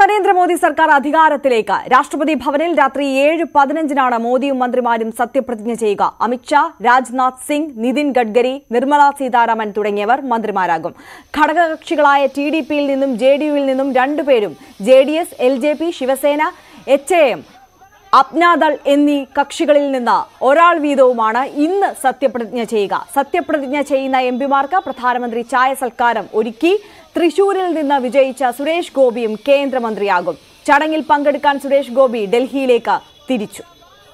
നരേന്ദ്രമോദി സർക്കാർ അധികാരത്തിലേക്ക് രാഷ്ട്രപതി ഭവനിൽ രാത്രി ഏഴ് പതിനഞ്ചിനാണ് മോദിയും മന്ത്രിമാരും സത്യപ്രതിജ്ഞ ചെയ്യുക അമിത്ഷാ രാജ്നാഥ് സിംഗ് നിതിൻ ഗഡ്കരി നിർമ്മല സീതാരാമൻ തുടങ്ങിയവർ മന്ത്രിമാരാകും ഘടകകക്ഷികളായ ടി ഡി പിയിൽ നിന്നും ജെ ഡി യുവിൽ നിന്നും രണ്ടുപേരും J D S L J P Shiv Sena H A M Apna Dal എന്നീ കക്ഷികളിൽ നിന്ന് ഒരാൾ വീതവുമാണ് ഇന്ന് സത്യപ്രതിജ്ഞ ചെയ്യുക സത്യപ്രതിജ്ഞ ചെയ്യുന്ന എം പിമാർക്ക് പ്രധാനമന്ത്രി ചായ സൽക്കാരം ഒരുക്കി തൃശൂരിൽ നിന്ന് വിജയിച്ച സുരേഷ് ഗോപിയും കേന്ദ്രമന്ത്രിയാകും ചടങ്ങിൽ പങ്കെടുക്കാൻ സുരേഷ് ഗോപി ഡൽഹിയിലേക്ക് തിരിച്ചു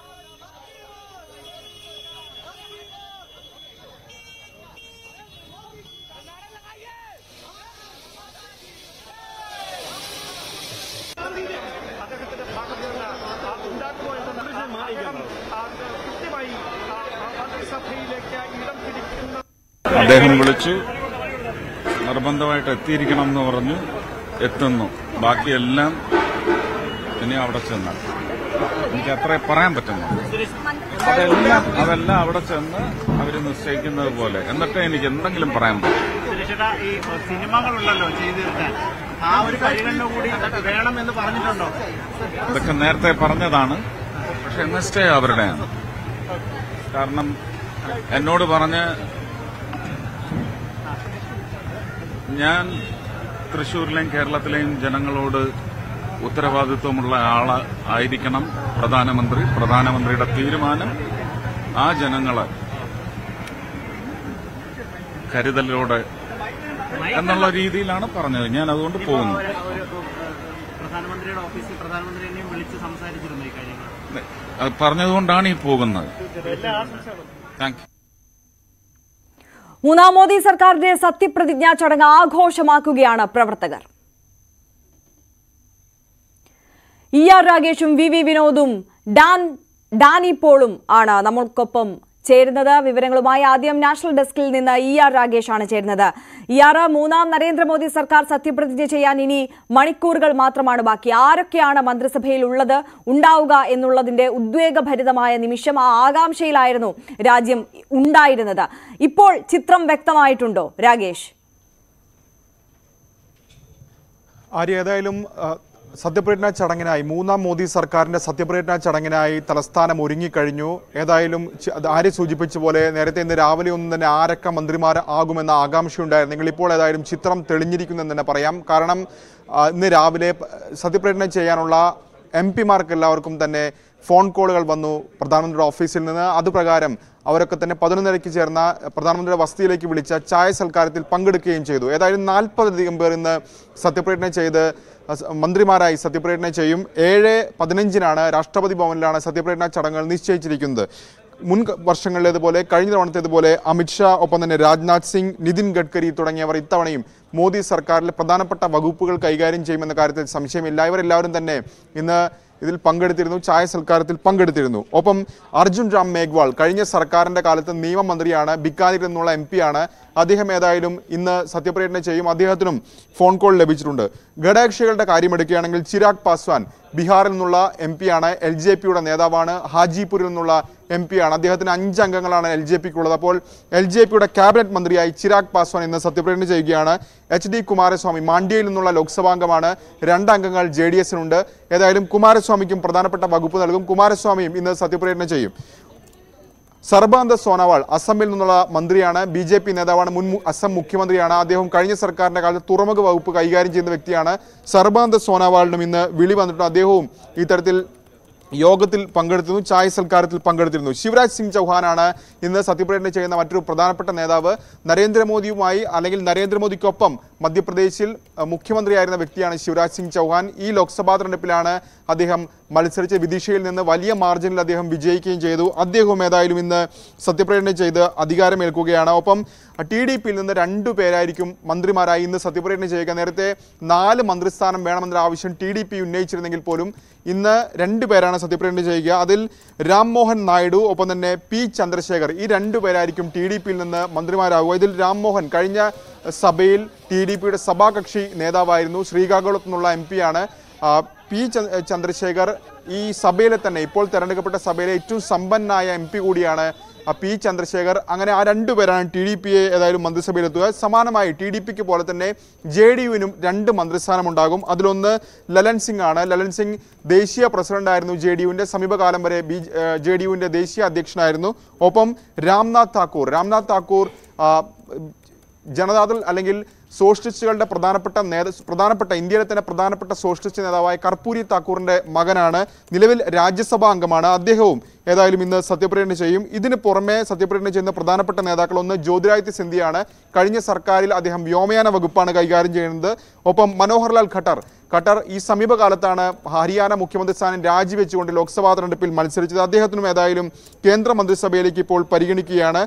അദ്ദേഹത്തിന്റെ ഭാഗത്ത് നിന്ന് ആ ഉണ്ടാക്കുമോ എന്ന ആഗ്രഹം ആ, കൃത്യമായി ആ, ആ മന്ത്രിസഭയിലേക്ക് ഇടം പിടിക്കുന്ന അദ്ദേഹം വിളിച്ചു നിർബന്ധമായിട്ട് എത്തിയിരിക്കണം എന്ന് പറഞ്ഞു എത്തുന്നു ബാക്കിയെല്ലാം ഇനി അവിടെ ചെന്ന് എനിക്ക് അത്രേ പറയാൻ പറ്റുന്നു അതെല്ലാം അതെല്ലാം അവിടെ ചെന്ന് അവർ നിശ്ചയിക്കുന്നത് പോലെ എന്നിട്ടേ എനിക്ക് എന്തെങ്കിലും പറയാൻ പറ്റും സുരേഷേട്ടാ ഈ സിനിമകളുണ്ടല്ലോ ചെയ്തു തീർക്കാൻ ആ ഒരു പരിഗണന കൂടി വേണമെന്ന് പറഞ്ഞിട്ടുണ്ടോ ഇതൊക്കെ നേരത്തെ പറഞ്ഞതാണ് പക്ഷെ നിശ്ചയ അവരുടെയാണ് കാരണം എന്നോട് പറഞ്ഞ് ഞാൻ തൃശൂരിലെയും കേരളത്തിലെയും ജനങ്ങളോട് ഉത്തരവാദിത്വമുള്ള ആള് ആയിരിക്കണം പ്രധാനമന്ത്രി പ്രധാനമന്ത്രിയുടെ തീരുമാനം ആ ജനങ്ങളെ കരുതലോടെ എന്നുള്ള രീതിയിലാണ് പറഞ്ഞത് ഞാൻ അതുകൊണ്ട് പോകുന്നു ഒരു ഒരു, പ്രധാനമന്ത്രിയുടെ ഓഫീസിൽ പ്രധാനമന്ത്രിയെയും വിളിച്ച് സംസാരിച്ചിരുന്നു ഈ കാര്യങ്ങൾ അത് പറഞ്ഞതുകൊണ്ടാണ് ഈ പോകുന്നത് താങ്ക് യു മൂന്നാം മോദി സർക്കാരിന്റെ സത്യപ്രതിജ്ഞാ ചടങ്ങ് ആഘോഷമാക്കുകയാണ് പ്രവർത്തകർ ഇ ആർ രാഗേഷും വി വി വിനോദും ഡാൻ ഡാനി പോളും ആണ് നമ്മൾക്കൊപ്പം ചേരുന്നത് വിവരങ്ങളുമായി ആദ്യം നാഷണൽ ഡെസ്കിൽ നിന്ന് ഇ ആർ രാഗേഷ് ആണ് ചേരുന്നത് ഇ ആർ മൂന്നാം നരേന്ദ്രമോദി സർക്കാർ സത്യപ്രതിജ്ഞ ചെയ്യാൻ ഇനി മണിക്കൂറുകൾ മാത്രമാണ് ബാക്കി ആരൊക്കെയാണ് മന്ത്രിസഭയിൽ ഉള്ളത് ഉണ്ടാവുക എന്നുള്ളതിന്റെ ഉദ്വേഗഭരിതമായ നിമിഷം ആ ആകാംക്ഷയിലായിരുന്നു രാജ്യം ഉണ്ടായിരുന്നത് ഇപ്പോൾ ചിത്രം വ്യക്തമായിട്ടുണ്ടോ രാഗേഷ് ആര്യ ഏതായാലും ആ, സത്യപ്രതിജ്ഞാ ചടങ്ങിനായി മൂന്നാം മോദി സർക്കാരിന്റെ സത്യപ്രതിജ്ഞാ ചടങ്ങിനായി തലസ്ഥാനം ഒരുങ്ങിക്കഴിഞ്ഞു ഏതായാലും ചി- അത് ആര്യ സൂചിപ്പിച്ച പോലെ നേരത്തെ ഇന്ന് രാവിലെ ഒന്നും തന്നെ ആരൊക്കെ മന്ത്രിമാർ ആകുമെന്ന ആകാംക്ഷയുണ്ടായിരുന്നെങ്കിൽ ഇപ്പോൾ ഏതായാലും ചിത്രം തെളിഞ്ഞിരിക്കുന്നെന്ന് തന്നെ പറയാം കാരണം ആ, ഇന്ന് രാവിലെ പ- സത്യപ്രതിജ്ഞ ചെയ്യാനുള്ള എം പിമാർക്ക് എല്ലാവർക്കും തന്നെ ഫോൺ കോളുകൾ വന്നു പ്രധാനമന്ത്രിയുടെ ഓഫീസിൽ നിന്ന് അതുപ്രകാരം അവരൊക്കെ തന്നെ പതിനൊന്നരയ്ക്ക് ചേർന്ന പ്രധാനമന്ത്രിയുടെ വസതിയിലേക്ക് വിളിച്ച ചായ സൽക്കാരത്തിൽ പങ്കെടുക്കുകയും ചെയ്തു ഏതായാലും നാൽപ്പതധികം പേർ ഇന്ന് സത്യപ്രതിജ്ഞ ചെയ്ത് അസ് മന്ത്രിമാരായി സത്യപ്രതിജ്ഞ ചെയ്യും ഏഴ് പതിനഞ്ചിനാണ് രാഷ്ട്രപതി ഭവനിലാണ് സത്യപ്രതിജ്ഞാ ചടങ്ങുകൾ നിശ്ചയിച്ചിരിക്കുന്നത് മുൻ ക- വർഷങ്ങളിലേതുപോലെ കഴിഞ്ഞ തവണത്തേതുപോലെ അമിത്ഷാ ഒപ്പം തന്നെ രാജ്നാഥ് സിംഗ് നിതിൻ ഗഡ്കരി തുടങ്ങിയവർ ഇത്തവണയും മോദി സർക്കാരിലെ പ്രധാനപ്പെട്ട വകുപ്പുകൾ കൈകാര്യം ചെയ്യുമെന്ന കാര്യത്തിൽ സംശയമില്ല ഇവരെല്ലാവരും തന്നെ ഇന്ന് ഇതിൽ പങ്കെടുത്തിരുന്നു ചായ സൽക്കാരത്തിൽ പങ്കെടുത്തിരുന്നു ഒപ്പം അർജുൻ രാം മേഘ്വാൾ കഴിഞ്ഞ സർക്കാരിന്റെ കാലത്ത് നിയമമന്ത്രിയാണ് ബിക്കാനിൽ നിന്നുള്ള എം പിയാണ് അദ്ദേഹം ഏതായാലും ഇന്ന് സത്യപ്രതിജ്ഞ ചെയ്യും അദ്ദേഹത്തിനും ഫോൺ കോൾ ലഭിച്ചിട്ടുണ്ട് ഘടകകക്ഷികളുടെ കാര്യമെടുക്കുകയാണെങ്കിൽ ചിരാഗ് പാസ്വാൻ ബീഹാറിൽ നിന്നുള്ള എം പിയാണ് എൽ ജെ പിയുടെ നേതാവാണ് ഹാജിപൂരിൽ നിന്നുള്ള എം പിയാണ് അദ്ദേഹത്തിന് അഞ്ച് അംഗങ്ങളാണ് എൽ ജെ പിക്കുള്ളത് അപ്പോൾ എൽ ജെ പിയുടെ ക്യാബിനറ്റ് മന്ത്രിയായി ചിരാഗ് പാസ്വാൻ ഇന്ന് സത്യപ്രതിജ്ഞ ചെയ്യുകയാണ് എച്ച് ഡി കുമാരസ്വാമി മാണ്ഡ്യയിൽ നിന്നുള്ള ലോക്സഭാംഗമാണ് രണ്ട് അംഗങ്ങൾ ജെ ഡി എസിനുണ്ട് ഏതായാലും കുമാരസ്വാമിക്കും പ്രധാനപ്പെട്ട വകുപ്പ് നൽകും കുമാരസ്വാമിയും ഇന്ന് സത്യപ്രതിജ്ഞ ചെയ്യും സർബാനന്ദ സോനോവാൾ അസമിൽ നിന്നുള്ള മന്ത്രിയാണ് ബി ജെ പി നേതാവാണ് മുൻ മു- അസം മുഖ്യമന്ത്രിയാണ് അദ്ദേഹം കഴിഞ്ഞ സർക്കാരിന്റെ കാലത്ത് തുറമുഖ വകുപ്പ് കൈകാര്യം ചെയ്യുന്ന വ്യക്തിയാണ് സർബാനന്ദ സോനോവാളിനും ഇന്ന് വിളി വന്നിട്ടുണ്ട് അദ്ദേഹവും ഇത്തരത്തിൽ യോഗത്തിൽ പങ്കെടുത്തിരുന്നു ചായ സൽക്കാരത്തിൽ പങ്കെടുത്തിരുന്നു ശിവരാജ് സിംഗ് ചൗഹാനാണ് ഇന്ന് സത്യപ്രതിജ്ഞ ചെയ്യുന്ന മറ്റൊരു പ്രധാനപ്പെട്ട നേതാവ് നരേന്ദ്രമോദിയുമായി അല്ലെങ്കിൽ നരേന്ദ്രമോദിക്കൊപ്പം മധ്യപ്രദേശിൽ അഹ്, മുഖ്യമന്ത്രിയായിരുന്ന വ്യക്തിയാണ് ശിവരാജ് സിംഗ് ചൗഹാൻ ഈ ലോക്സഭാ തെരഞ്ഞെടുപ്പിലാണ് അദ്ദേഹം മത്സരിച്ച് വിദിഷയിൽ നിന്ന് വലിയ മാർജിനിൽ അദ്ദേഹം വിജയിക്കുകയും ചെയ്തു അദ്ദേഹവും ഏതായാലും ഇന്ന് സത്യപ്രതിജ്ഞ ചെയ്ത് അധികാരമേൽക്കുകയാണ് ഒപ്പം ടി ഡി പിയിൽ നിന്ന് രണ്ടു പേരായിരിക്കും മന്ത്രിമാരായി ഇന്ന് സത്യപ്രതിജ്ഞ ചെയ്യുക നേരത്തെ നാല് മന്ത്രിസ്ഥാനം വേണമെന്ന ആവശ്യം ടി ഡി പി ഉന്നയിച്ചിരുന്നെങ്കിൽ പോലും ഇന്ന് രണ്ടു പേരാണ് സത്യപ്രതിജ്ഞ ചെയ്യുക അതിൽ രാംമോഹൻ നായിഡു ഒപ്പം തന്നെ പി ചന്ദ്രശേഖർ ഈ രണ്ടു പേരായിരിക്കും ടി ഡി പിയിൽ നിന്ന് മന്ത്രിമാരാകുക ഇതിൽ രാംമോഹൻ കഴിഞ്ഞ സഭയിൽ ടി ഡി പിയുടെ സഭാകക്ഷി നേതാവായിരുന്നു ശ്രീകാകുളത്തു നിന്നുള്ള എം പിയാണ് പി ച- ചന്ദ്രശേഖർ ഈ സഭയിലെ തന്നെ ഇപ്പോൾ തെരഞ്ഞെടുക്കപ്പെട്ട സഭയിലെ ഏറ്റവും സമ്പന്നനായ എം പി കൂടിയാണ് ആ, പി ചന്ദ്രശേഖർ അങ്ങനെ ആ രണ്ടുപേരാണ് ടി ഡി പിയെ ഏതായാലും മന്ത്രിസഭയിലെത്തുക സമാനമായി ടി ഡി പിക്ക് പോലെ തന്നെ ജെ ഡി യുവിനും രണ്ട് മന്ത്രിസ്ഥാനമുണ്ടാകും അതിലൊന്ന് ലലൻ സിംഗ് ആണ് ലലൻ സിംഗ് ദേശീയ പ്രസിഡന്റായിരുന്നു ജെ ഡി യുവിന്റെ സമീപകാലം വരെ ബി ജെ ഡി യുവിന്റെ ദേശീയ അധ്യക്ഷനായിരുന്നു ഒപ്പം രാംനാഥ് താക്കൂർ രാംനാഥ് താക്കൂർ ആ, ജനതാദൾ അല്ലെങ്കിൽ സോഷ്യലിസ്റ്റുകളുടെ പ്രധാനപ്പെട്ട നേത പ്രധാനപ്പെട്ട ഇന്ത്യയിലെ തന്നെ പ്രധാനപ്പെട്ട സോഷ്യലിസ്റ്റ് നേതാവായ കർപ്പൂരി താക്കൂറിന്റെ മകനാണ് നിലവിൽ രാജ്യസഭാ അംഗമാണ് അദ്ദേഹവും ഏതായാലും ഇന്ന് സത്യപ്രതിജ്ഞ ചെയ്യും ഇതിന് പുറമെ സത്യപ്രതിജ്ഞ ചെയ്യുന്ന പ്രധാനപ്പെട്ട നേതാക്കൾ ഒന്ന് ജ്യോതിരാദിത്യ സിന്ധ്യയാണ് കഴിഞ്ഞ സർക്കാരിൽ അദ്ദേഹം വ്യോമയാന വകുപ്പാണ് കൈകാര്യം ചെയ്യുന്നത് ഒപ്പം മനോഹർലാൽ ഖട്ടർ ഖട്ടർ ഈ സമീപകാലത്താണ് ഹരിയാന മുഖ്യമന്ത്രി സ്ഥാനം രാജിവെച്ചുകൊണ്ട് ലോക്സഭാ തെരഞ്ഞെടുപ്പിൽ മത്സരിച്ചത് അദ്ദേഹത്തിനും ഏതായാലും കേന്ദ്ര മന്ത്രിസഭയിലേക്ക് ഇപ്പോൾ പരിഗണിക്കുകയാണ്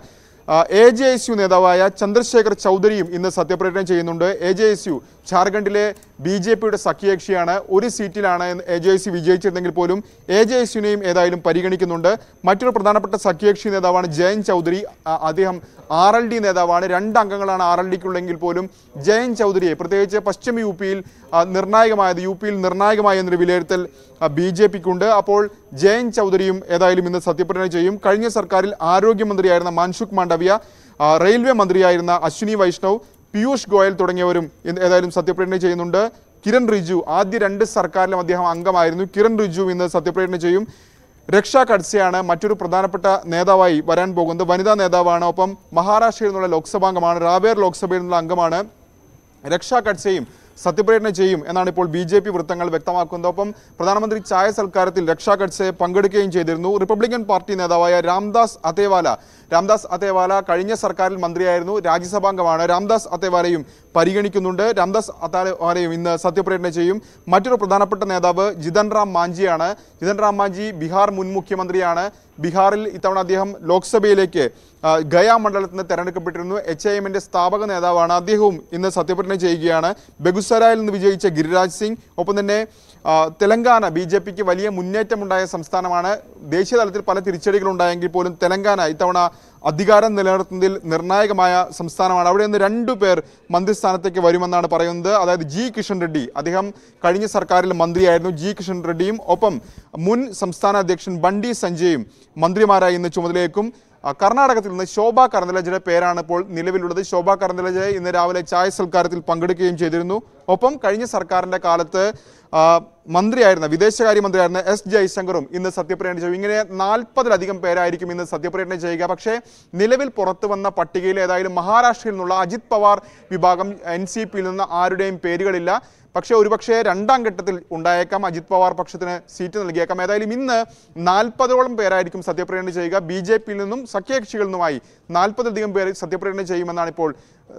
എ ജെ എസ് യു നേതാവായ ചന്ദ്രശേഖർ ചൗധരിയും ഇന്ന് സത്യപ്രതിജ്ഞ ചെയ്യുന്നുണ്ട് എ ജെ എസ് യു ജാർഖണ്ഡിലെ ബി ജെ പിയുടെ സഖ്യകക്ഷിയാണ് ഒരു സീറ്റിലാണ് എ ജെ എസ് യു വിജയിച്ചിരുന്നെങ്കിൽ പോലും എ ജെ എസ് യുനെയും ഏതായാലും പരിഗണിക്കുന്നുണ്ട് മറ്റൊരു പ്രധാനപ്പെട്ട സഖ്യകക്ഷി നേതാവാണ് ജയൻ ചൗധരി ആ, അദ്ദേഹം ആർ എൽ ഡി നേതാവാണ് രണ്ട് അംഗങ്ങളാണ് ആർ എൽ ഡിക്കുള്ളെങ്കിൽ പോലും ജയൻ ചൗധരിയെ പ്രത്യേകിച്ച് പശ്ചിമ യു പിയിൽ ആ, നിർണായകമായത് യു പിയിൽ നിർണായകമായ എന്നൊരു വിലയിരുത്തൽ ബി ജെ പിക്കുണ്ട് അപ്പോൾ ജയൻ ചൗധരിയും ഏതായാലും ഇന്ന് സത്യപ്രതിജ്ഞ ചെയ്യും കഴിഞ്ഞ സർക്കാരിൽ ആരോഗ്യമന്ത്രിയായിരുന്ന മൻസുഖ് മാണ്ഡവ്യ ആ, റെയിൽവേ മന്ത്രിയായിരുന്ന അശ്വിനി വൈഷ്ണവ് പീയൂഷ് ഗോയൽ തുടങ്ങിയവരും ഇന്ന് ഏതായാലും സത്യപ്രതിജ്ഞ ചെയ്യുന്നുണ്ട് കിരൺ റിജു ആദ്യ രണ്ട് സർക്കാരിലും അദ്ദേഹം അംഗമായിരുന്നു കിരൺ റിജു ഇന്ന് സത്യപ്രതിജ്ഞ ചെയ്യും രക്ഷ ഖഡ്സെയാണ് മറ്റൊരു പ്രധാനപ്പെട്ട നേതാവായി വരാൻ പോകുന്നത് വനിതാ നേതാവാണ് ഒപ്പം മഹാരാഷ്ട്രയിൽ നിന്നുള്ള ലോക്സഭാംഗമാണ് റാവേർ ലോക്സഭയിൽ നിന്നുള്ള അംഗമാണ് രക്ഷ ഖഡ്സെയും സത്യപ്രതിജ്ഞ ചെയ്യും എന്നാണ് ഇപ്പോൾ ബി ജെ പി വൃത്തങ്ങൾ വ്യക്തമാക്കുന്നത് ഒപ്പം പ്രധാനമന്ത്രി ചായ സൽക്കാരത്തിൽ രക്ഷ ഖഡ്സെ പങ്കെടുക്കുകയും ചെയ്തിരുന്നു റിപ്പബ്ലിക്കൻ പാർട്ടി നേതാവായ രാംദാസ് അതേവാല രാംദാസ് അതേവാല കഴിഞ്ഞ സർക്കാരിൽ മന്ത്രിയായിരുന്നു രാജ്യസഭാംഗമാണ് രാംദാസ് അതേവാലയും പരിഗണിക്കുന്നുണ്ട് രാംദാസ് അതേവാലയും ഇന്ന് സത്യപ്രതിജ്ഞ ചെയ്യും മറ്റൊരു പ്രധാനപ്പെട്ട നേതാവ് ജിതൻ റാം മാഞ്ചിയാണ് ജിതൻ റാം മാഞ്ചി ബീഹാർ മുൻ മുഖ്യമന്ത്രിയാണ് ബീഹാറിൽ ഇത്തവണ അദ്ദേഹം ലോക്സഭയിലേക്ക് ആ, ഗയ മണ്ഡലത്തിൽ നിന്ന് തെരഞ്ഞെടുക്കപ്പെട്ടിരുന്നു എച്ച് ഐ എമ്മിന്റെ സ്ഥാപക നേതാവാണ് അദ്ദേഹവും ഇന്ന് സത്യപ്രതിജ്ഞ ചെയ്യുകയാണ് ബെഗുസരായിൽ നിന്ന് വിജയിച്ച ഗിരിരാജ് സിംഗ് ഒപ്പം തന്നെ ആ, തെലങ്കാന ബി ജെ പിക്ക് വലിയ മുന്നേറ്റമുണ്ടായ സംസ്ഥാനമാണ് ദേശീയ തലത്തിൽ പല തിരിച്ചടികളുണ്ടായെങ്കിൽ പോലും തെലങ്കാന ഇത്തവണ അധികാരം നിലനിർത്തുന്നതിൽ നിർണായകമായ സംസ്ഥാനമാണ് അവിടെ നിന്ന് രണ്ടു പേർ മന്ത്രിസ്ഥാനത്തേക്ക് വരുമെന്നാണ് പറയുന്നത് അതായത് ജി കിഷൻ റെഡ്ഡി അദ്ദേഹം കഴിഞ്ഞ സർക്കാരിൽ മന്ത്രിയായിരുന്നു ജി കിഷൻ റെഡ്ഡിയും ഒപ്പം മുൻ സംസ്ഥാന അധ്യക്ഷൻ ബണ്ടി സഞ്ജയും മന്ത്രിമാരായി ഇന്ന് ചുമതലയേക്കും ആ, കർണാടകത്തിൽ നിന്ന് ശോഭ കരന്തലജയുടെ പേരാണ് ഇപ്പോൾ നിലവിലുള്ളത് ശോഭ കരന്തലജ ഇന്ന് രാവിലെ ചായ സൽക്കാരത്തിൽ പങ്കെടുക്കുകയും ചെയ്തിരുന്നു ഒപ്പം കഴിഞ്ഞ സർക്കാരിന്റെ കാലത്ത് ആ, മന്ത്രിയായിരുന്ന വിദേശകാര്യ മന്ത്രിയായിരുന്ന എസ് ജയശങ്കറും ഇന്ന് സത്യപ്രതിജ്ഞ ചെയ്യും ഇങ്ങനെ നാൽപ്പതിലധികം പേരായിരിക്കും ഇന്ന് സത്യപ്രതിജ്ഞ ചെയ്യുക പക്ഷേ നിലവിൽ പുറത്തു വന്ന പട്ടികയിൽ ഏതായാലും മഹാരാഷ്ട്രയിൽ നിന്നുള്ള അജിത് പവാർ വിഭാഗം എൻ സി പിയിൽ നിന്ന് ആരുടെയും പേരുകളില്ല പക്ഷേ ഒരുപക്ഷേ രണ്ടാം ഘട്ടത്തിൽ ഉണ്ടായേക്കാം അജിത് പവാർ പക്ഷത്തിന് സീറ്റ് നൽകിയേക്കാം ഏതായാലും ഇന്ന് നാൽപ്പതോളം പേരായിരിക്കും സത്യപ്രതിജ്ഞ ചെയ്യുക ബി ജെ പിയിൽ നിന്നും സഖ്യകക്ഷികളിൽ നിന്നുമായി നാൽപ്പതിലധികം പേർ സത്യപ്രതിജ്ഞ ചെയ്യുമെന്നാണ് ഇപ്പോൾ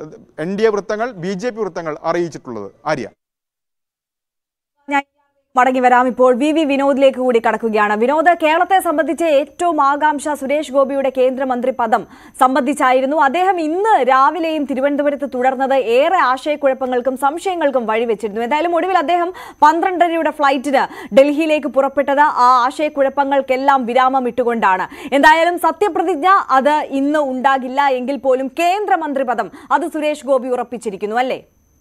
എൻ ഡി എ വൃത്തങ്ങൾ ബി ജെ പി വൃത്തങ്ങൾ അറിയിച്ചിട്ടുള്ളത് ആര്യ ഞാൻ മടങ്ങി വരാം ഇപ്പോൾ വി വി വിനോദിലേക്ക് കൂടി കടക്കുകയാണ് വിനോദ് കേരളത്തെ സംബന്ധിച്ച് ഏറ്റവും ആകാംക്ഷ സുരേഷ് ഗോപിയുടെ കേന്ദ്രമന്ത്രി പദം സംബന്ധിച്ചായിരുന്നു അദ്ദേഹം ഇന്ന് രാവിലെയും തിരുവനന്തപുരത്ത് തുടർന്നത് ഏറെ ആശയക്കുഴപ്പങ്ങൾക്കും സംശയങ്ങൾക്കും വഴിവെച്ചിരുന്നു എന്തായാലും ഒടുവിൽ അദ്ദേഹം പന്ത്രണ്ടരയുടെ ഫ്ലൈറ്റിന് ഡൽഹിയിലേക്ക് പുറപ്പെട്ടത് ആ ആശയക്കുഴപ്പങ്ങൾക്കെല്ലാം വിരാമം ഇട്ടുകൊണ്ടാണ് എന്തായാലും സത്യപ്രതിജ്ഞ അത് ഇന്ന് ഉണ്ടാകില്ല എങ്കിൽ പോലും കേന്ദ്രമന്ത്രി പദം അത് സുരേഷ് ഗോപി ഉറപ്പിച്ചിരിക്കുന്നു അല്ലേ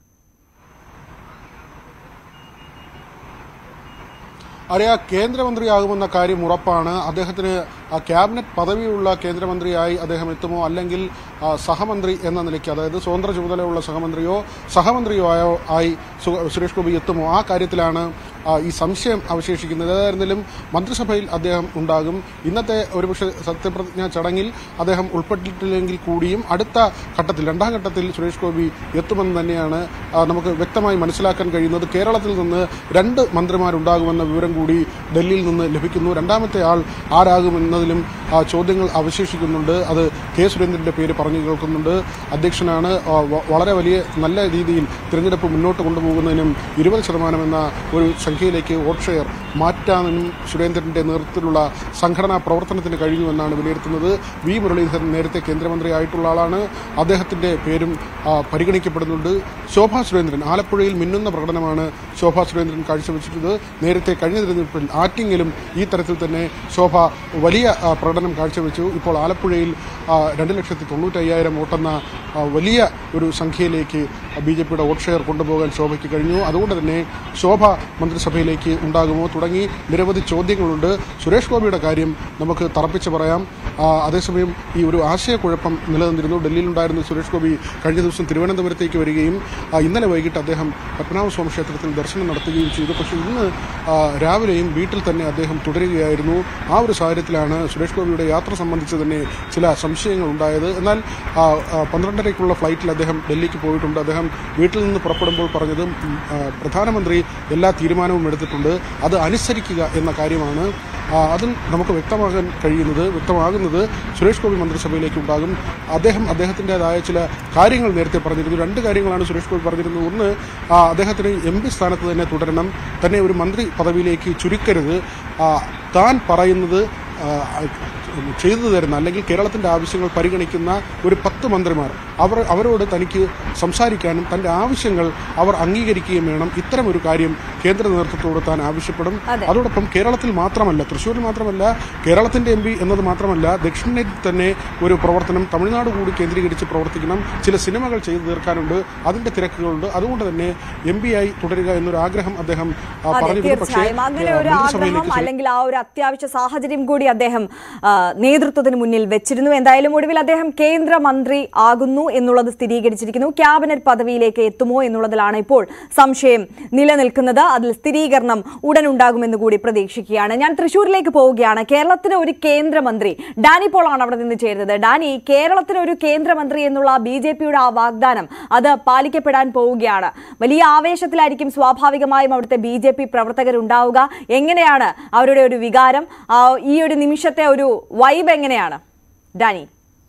അറിയാ കേന്ദ്രമന്ത്രിയാകുമെന്ന കാര്യം ഉറപ്പാണ് അദ്ദേഹത്തിന് ആ ക്യാബിനറ്റ് പദവിയുള്ള കേന്ദ്രമന്ത്രിയായി അദ്ദേഹം എത്തുമോ അല്ലെങ്കിൽ ആ, സഹമന്ത്രി എന്ന നിലയ്ക്ക് അതായത് സ്വതന്ത്ര ചുമതലയുള്ള സഹമന്ത്രിയോ സഹമന്ത്രിയോ ആയോ ആയി സു- സുരേഷ് ഗോപി എത്തുമോ ആ കാര്യത്തിലാണ് ആ, ഈ സംശയം അവശേഷിക്കുന്നത് ഏതായിരുന്നാലും മന്ത്രിസഭയിൽ അദ്ദേഹം ഉണ്ടാകും ഇന്നത്തെ ഒരുപക്ഷെ സത്യപ്രതിജ്ഞാ ചടങ്ങിൽ അദ്ദേഹം ഉൾപ്പെട്ടിട്ടില്ലെങ്കിൽ കൂടിയും അടുത്ത ഘട്ടത്തിൽ രണ്ടാം ഘട്ടത്തിൽ സുരേഷ് ഗോപി എത്തുമെന്ന് തന്നെയാണ് ആ, നമുക്ക് വ്യക്തമായി മനസ്സിലാക്കാൻ കഴിയുന്നത് കേരളത്തിൽ നിന്ന് രണ്ട് മന്ത്രിമാരുണ്ടാകുമെന്ന വിവരം കൂടി ഡൽഹിയിൽ നിന്ന് ലഭിക്കുന്നു രണ്ടാമത്തെ ആൾ ആരാകുമെന്നതിലും ആ, ചോദ്യങ്ങൾ അവശേഷിക്കുന്നുണ്ട് അത് കെ സുരേന്ദ്രന്റെ പേര് പറഞ്ഞു കേൾക്കുന്നുണ്ട് അധ്യക്ഷനാണ് ആ, വ- വളരെ വലിയ നല്ല രീതിയിൽ തിരഞ്ഞെടുപ്പ് മുന്നോട്ട് കൊണ്ടുപോകുന്നതിനും ഇരുപത് ശതമാനം എന്ന ഒരു സംഖ്യയിലേക്ക് വോട്ട് ഷെയർ മാറ്റാനും സുരേന്ദ്രന്റെ നേതൃത്വത്തിലുള്ള സംഘടനാ പ്രവർത്തനത്തിന് കഴിഞ്ഞുവെന്നാണ് വിലയിരുത്തുന്നത് വി മുരളീധരൻ നേരത്തെ കേന്ദ്രമന്ത്രിയായിട്ടുള്ള ആളാണ് അദ്ദേഹത്തിന്റെ പേരും ആ, പരിഗണിക്കപ്പെടുന്നുണ്ട് ശോഭാ സുരേന്ദ്രൻ ആലപ്പുഴയിൽ മിന്നുന്ന പ്രകടനമാണ് ശോഭാ സുരേന്ദ്രൻ കാഴ്ചവെച്ചിട്ടുള്ളത് നേരത്തെ കഴിഞ്ഞ തിരഞ്ഞെടുപ്പിൽ ആറ്റിങ്ങിലും ഈ തരത്തിൽ തന്നെ ശോഭ വലിയ ആ, പ്രകടനം കാഴ്ചവെച്ചു ഇപ്പോൾ ആലപ്പുഴയിൽ ആ, രണ്ട് ലക്ഷത്തി തൊണ്ണൂറ്റയ്യായിരം വോട്ടെന്ന ആ, വലിയ ഒരു സംഖ്യയിലേക്ക് ബി ജെ പിയുടെ വോട്ട് ഷെയർ കൊണ്ടുപോകാൻ ശോഭയ്ക്ക് കഴിഞ്ഞു അതുകൊണ്ട് തന്നെ ശോഭ മന്ത്രിസഭയിലേക്ക് ഉണ്ടാകുമോ തുടങ്ങി നിരവധി ചോദ്യങ്ങളുണ്ട് സുരേഷ് ഗോപിയുടെ കാര്യം നമുക്ക് തറപ്പിച്ച് പറയാം ആ, അതേസമയം ഈ ഒരു ആശയക്കുഴപ്പം നിലനിന്നിരുന്നു ഡൽഹിയിലുണ്ടായിരുന്ന സുരേഷ് ഗോപി കഴിഞ്ഞ ദിവസം തിരുവനന്തപുരത്തേക്ക് വരികയും ആ, ഇന്നലെ വൈകിട്ട് അദ്ദേഹം പത്മനാഭസ്വാമി ക്ഷേത്രത്തിൽ ദർശനം നടത്തുകയും ചെയ്തു പക്ഷേ ഇന്ന് ആ, രാവിലെയും വീട്ടിൽ തന്നെ അദ്ദേഹം തുടരുകയായിരുന്നു ആ ഒരു സാഹചര്യത്തിലാണ് സുരേഷ് ഗോപിയുടെ യാത്ര സംബന്ധിച്ച് തന്നെ ചില സംശയങ്ങൾ ഉണ്ടായത് എന്നാൽ ആ, ആ, പന്ത്രണ്ടരയ്ക്കുള്ള ഫ്ലൈറ്റിൽ അദ്ദേഹം ഡൽഹിക്ക് പോയിട്ടുണ്ട് അദ്ദേഹം വീട്ടിൽ നിന്ന് പുറപ്പെടുമ്പോൾ പറഞ്ഞത് ഉം, ആ, പ്രധാനമന്ത്രി എല്ലാ തീരുമാനവും എടുത്തിട്ടുണ്ട് അത് അനുസരിക്കുക എന്ന കാര്യമാണ് ആ, അതിൽ നമുക്ക് വ്യക്തമാകാൻ കഴിയുന്നത് വ്യക്തമാകുന്നത് സുരേഷ് ഗോപി മന്ത്രിസഭയിലേക്ക് ഉണ്ടാകും അദ്ദേഹം അദ്ദേഹത്തിൻ്റെതായ ചില കാര്യങ്ങൾ നേരത്തെ പറഞ്ഞിരുന്നു രണ്ട് കാര്യങ്ങളാണ് സുരേഷ് ഗോപി പറഞ്ഞിരുന്നത് ഒന്ന് ആ, അദ്ദേഹത്തിന് എം പി സ്ഥാനത്ത് തന്നെ തുടരണം തന്നെ ഒരു മന്ത്രി പദവിയിലേക്ക് ചുരുക്കരുത് ആ, താൻ പറയുന്നത് ആ, ചെയ്തു തരുന്ന അല്ലെങ്കിൽ കേരളത്തിന്റെ ആവശ്യങ്ങൾ പരിഗണിക്കുന്ന ഒരു പത്ത് മന്ത്രിമാർ അവർ അവരോട് തനിക്ക് സംസാരിക്കാനും തന്റെ ആവശ്യങ്ങൾ അവർ അംഗീകരിക്കുകയും വേണം ഇത്തരം ഒരു കാര്യം കേന്ദ്ര നേതൃത്വത്തോട് താൻ ആവശ്യപ്പെടും അതെ. അതോടൊപ്പം കേരളത്തിൽ മാത്രമല്ല തൃശ്ശൂരിൽ മാത്രമല്ല കേരളത്തിന്റെ എം പി എന്നത് മാത്രമല്ല ദക്ഷിണേന്ത്യയിൽ തന്നെ ഒരു പ്രവർത്തനം തമിഴ്നാട് കൂടി കേന്ദ്രീകരിച്ച് പ്രവർത്തിക്കണം ചില സിനിമകൾ ചെയ്തു തീർക്കാനുണ്ട് അതിന്റെ തിരക്കുകളുണ്ട് അതുകൊണ്ട് തന്നെ എം പി ആയി തുടരുക എന്നൊരു ആഗ്രഹം അദ്ദേഹം ആ, അതെ പറഞ്ഞിരുന്നു പക്ഷേ തീർച്ചയായും അങ്ങനെ ഒരു ആഗ്രഹം മന്ത്രിസഭയിലേക്ക് അല്ലെങ്കിൽ ആ ഒരു അത്യാവശ്യ സാഹചര്യം കൂടി അദ്ദേഹം ആ, നേതൃത്വത്തിന് മുന്നിൽ വെച്ചിരുന്നു എന്തായാലും ഒടുവിൽ അദ്ദേഹം കേന്ദ്രമന്ത്രി ആകുന്നു എന്നുള്ളത് സ്ഥിരീകരിച്ചിരിക്കുന്നു ക്യാബിനറ്റ് പദവിയിലേക്ക് എത്തുമോ എന്നുള്ളതിലാണ് ഇപ്പോൾ സംശയം നിലനിൽക്കുന്നത് അതിൽ സ്ഥിരീകരണം ഉടൻ ഉണ്ടാകുമെന്ന് കൂടി പ്രതീക്ഷിക്കുകയാണ് ഞാൻ തൃശ്ശൂരിലേക്ക് പോവുകയാണ് കേരളത്തിന് ഒരു കേന്ദ്രമന്ത്രി ഡാനി പോളാണ് അവിടെ നിന്ന് ചേരുന്നത് ഡാനി കേരളത്തിന് ഒരു കേന്ദ്രമന്ത്രി എന്നുള്ള ബി ജെ പിയുടെ ആ വാഗ്ദാനം അത് പാലിക്കപ്പെടാൻ പോവുകയാണ് വലിയ ആവേശത്തിലായിരിക്കും സ്വാഭാവികമായും അവിടുത്തെ ബി ജെ പി പ്രവർത്തകരുണ്ടാവുക എങ്ങനെയാണ് അവരുടെ ഒരു വികാരം ആ, ഈ ഒരു നിമിഷത്തെ ഒരു വൈബ് എങ്ങനെയാണ് ഡാനി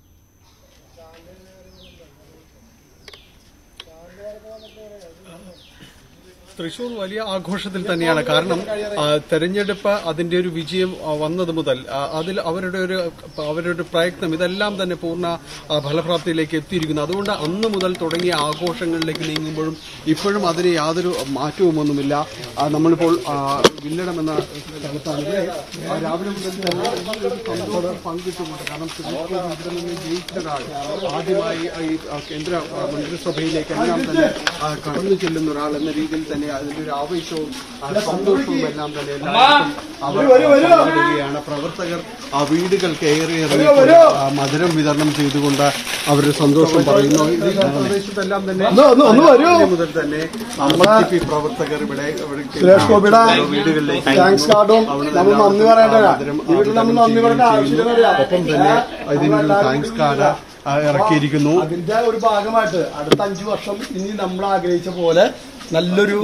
തൃശൂർ വലിയ ആഘോഷത്തിൽ തന്നെയാണ് കാരണം ആ, തെരഞ്ഞെടുപ്പ് അതിന്റെ ഒരു വിജയം ആ, വന്നത് മുതൽ ആ, അതിൽ അവരുടെ ഒരു അവരുടെ ഒരു പ്രയത്നം ഇതെല്ലാം തന്നെ പൂർണ്ണ ആ, ഫലപ്രാപ്തിയിലേക്ക് എത്തിയിരിക്കുന്നു അതുകൊണ്ട് അന്ന് മുതൽ തുടങ്ങിയ ആഘോഷങ്ങളിലേക്ക് നീങ്ങുമ്പോഴും ഇപ്പോഴും അതിന് യാതൊരു മാറ്റവും ഒന്നുമില്ല ആ, നമ്മളിപ്പോൾ ആ, വില്ലടം എന്ന സ്ഥലത്താണ് ഇവിടെ ആ, രാവിലെ മുതൽ തന്നെ വലിയൊരു സന്തോഷം പങ്കിട്ടുമുണ്ട് കാരണം സുരേഷ് ഗോപി ഇവിടെ നിന്ന് ജയിച്ച ഒരാൾ ആദ്യമായി ഈ ആ, കേന്ദ്ര ആ, മന്ത്രിസഭയിലേക്ക് എല്ലാം തന്നെ ആ, കടന്നു ചെല്ലുന്ന ഒരാൾ എന്ന രീതിയിൽ തന്നെ അതിന്റെ ഒരു ആവേശവും ആ, സന്തോഷവും എല്ലാം തന്നെ എല്ലാവർക്കും അവർ പങ്കിടുകയാണ് പ്രവർത്തകർ ആ വീടുകൾ കയറി ഇറങ്ങിക്കൊണ്ട് ആ, മധുരം വിതരണം ചെയ്തുകൊണ്ട് അവരുടെ സന്തോഷം പറയുന്നു ഇത് ഈ പ്രദേശത്തെല്ലാം തന്നെ രാവിലെ മുതൽ തന്നെ BJP പ്രവർത്തകർ ഇവിടെ ഇവിടെ സുരേഷ് ഗോപിയുടെ വീടുകളിലേക്ക് താങ്ക്സ് കാർഡും അവിടെ നമ്മൾ എല്ലാം നന്ദി പറയേണ്ടതാ മധുരം ഈ വീട്ടിൽ നമ്മൾ നന്ദി പറയേണ്ട ആവശ്യമില്ല ഒപ്പം തന്നെ ഇതിനൊരു താങ്ക്സ് കാർഡ് ആ, ഇറക്കിയിരിക്കുന്നു അതിന്റെ ഒരു ഭാഗമായിട്ട് അടുത്ത അഞ്ചു വർഷം ഇനി നമ്മൾ ആഗ്രഹിച്ച പോലെ നല്ലൊരു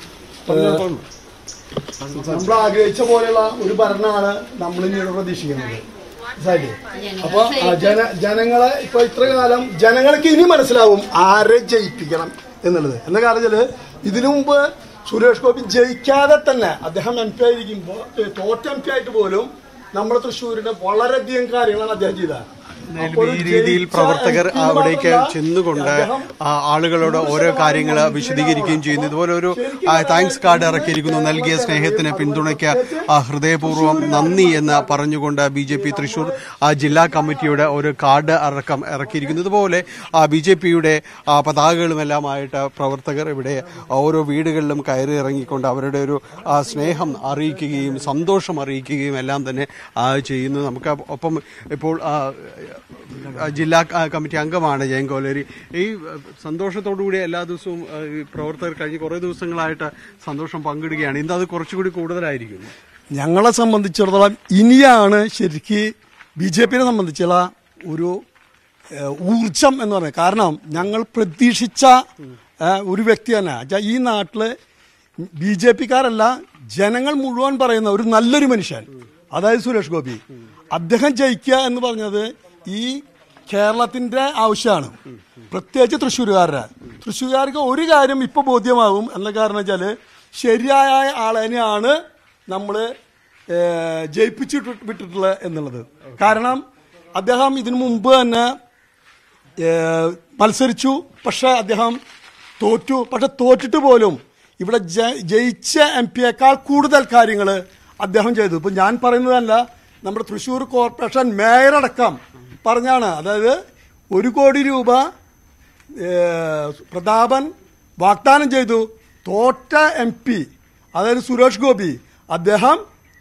നമ്മൾ ആഗ്രഹിച്ച പോലെയുള്ള ഒരു ഭരണമാണ് നമ്മൾ ഇനി പ്രതീക്ഷിക്കുന്നത് മനസ്സിലായില്ലേ? അപ്പൊ ആ ജന ജനങ്ങളെ ഇപ്പൊ ഇത്ര കാലം ജനങ്ങൾക്ക് ഇനി മനസ്സിലാവും ആരെ ജയിപ്പിക്കണം എന്നുള്ളത് എന്താ കാരണം വെച്ചാല് ഇതിനു മുമ്പ് സുരേഷ് ഗോപി ജയിക്കാതെ തന്നെ അദ്ദേഹം എം പി ആയിരിക്കുമ്പോൾ തോറ്റ എം പി ആയിട്ട് പോലും നമ്മുടെ തൃശ്ശൂരിന് വളരെയധികം കാര്യങ്ങളാണ് അദ്ദേഹം ചെയ്തത് അപ്പൊ ഒരു ഈ രീതിയിൽ ജയിച്ച പ്രവർത്തകർ MP അവിടേക്ക് മാത്രമല്ല, ചെന്നുകൊണ്ട് അദ്ദേഹം ആ, ആളുകളോട് ഓരോ കാര്യങ്ങൾ വിശദീകരിക്കുകയും ചെയ്യുന്നു ഇതുപോലെ ഒരു ആ, താങ്ക്സ് കാർഡ് ഇറക്കിയിരിക്കുന്നു നൽകിയ സ്നേഹത്തിന് പിന്തുണയ്ക്ക് ആ, ഹൃദയപൂർവ്വം നന്ദി എന്ന് പറഞ്ഞുകൊണ്ട് ബി ജെ പി തൃശൂർ ആ, ജില്ലാ കമ്മിറ്റിയുടെ ഒരു കാർഡ് ഇറക്കം ഇറക്കിയിരിക്കുന്നു ഇതുപോലെ ബി ജെ പിയുടെ പതാകകളുമെല്ലാമായിട്ട് പ്രവർത്തകർ ഇവിടെ ഓരോ വീടുകളിലും കയറി ഇറങ്ങിക്കൊണ്ട് അവരുടെ ഒരു ആ, സ്നേഹം അറിയിക്കുകയും സന്തോഷം അറിയിക്കുകയും എല്ലാം തന്നെ ആ, ചെയ്യുന്നു നമുക്ക് ഒപ്പം ഇപ്പോൾ ആ, ആ, ജില്ലാ ആ, കമ്മിറ്റി അംഗമാണ് ജയൻ കോലേരി ഈ ആ, സന്തോഷത്തോടുകൂടി എല്ലാ ദിവസവും ആ, ഈ പ്രവർത്തകർ കഴിഞ്ഞ കുറേ ദിവസങ്ങളായിട്ട് സന്തോഷം പങ്കിടുകയാണ് ഇന്ന് അത് കുറച്ചുകൂടി കൂടുതലായിരിക്കും ഞങ്ങളെ സംബന്ധിച്ചിടത്തോളം ഇനിയാണ് ശരിക്ക് ബി ജെ പിനെ സംബന്ധിച്ചുള്ള ഒരു ഏഹ്, ഊർജം എന്ന് പറയുന്നത് കാരണം ഞങ്ങൾ പ്രതീക്ഷിച്ച ഏഹ്, ഒരു വ്യക്തി തന്നെ വെച്ചാ ഈ നാട്ടില് ബി ജെ പിക്കാരല്ല ജനങ്ങൾ മുഴുവൻ പറയുന്ന ഒരു നല്ലൊരു മനുഷ്യൻ അതായത് സുരേഷ് ഗോപി അദ്ദേഹം ജയിക്കുക എന്ന് പറഞ്ഞത് ഈ കേരളത്തിന്റെ ആവശ്യമാണ് പ്രത്യേകിച്ച് തൃശ്ശൂരുകാരുടെ തൃശ്ശൂരുകാർക്ക് ഒരു കാര്യം ഇപ്പൊ ബോധ്യമാകും എന്ന കാരണം വെച്ചാല് ശരിയായ ആളെന്നെയാണ് നമ്മൾ ജയിപ്പിച്ചിട്ട് വിട്ടിട്ടുള്ളത് എന്നുള്ളത് കാരണം അദ്ദേഹം ഇതിനു മുമ്പ് തന്നെ ഏഹ്, മത്സരിച്ചു പക്ഷെ അദ്ദേഹം തോറ്റു പക്ഷെ തോറ്റിട്ട് പോലും ഇവിടെ ജ- ജയിച്ച എം പിയേക്കാൾ കൂടുതൽ കാര്യങ്ങൾ അദ്ദേഹം ചെയ്തു ഇപ്പൊ ഞാൻ പറയുന്നതല്ല നമ്മുടെ തൃശ്ശൂർ കോർപ്പറേഷൻ മേയറടക്കം പറഞ്ഞാണ് അതായത് ഒരു കോടി രൂപ ഏഹ്, പ്രതാപൻ വാഗ്ദാനം ചെയ്തു തോറ്റ എം പി അതായത് സുരേഷ് ഗോപി അദ്ദേഹം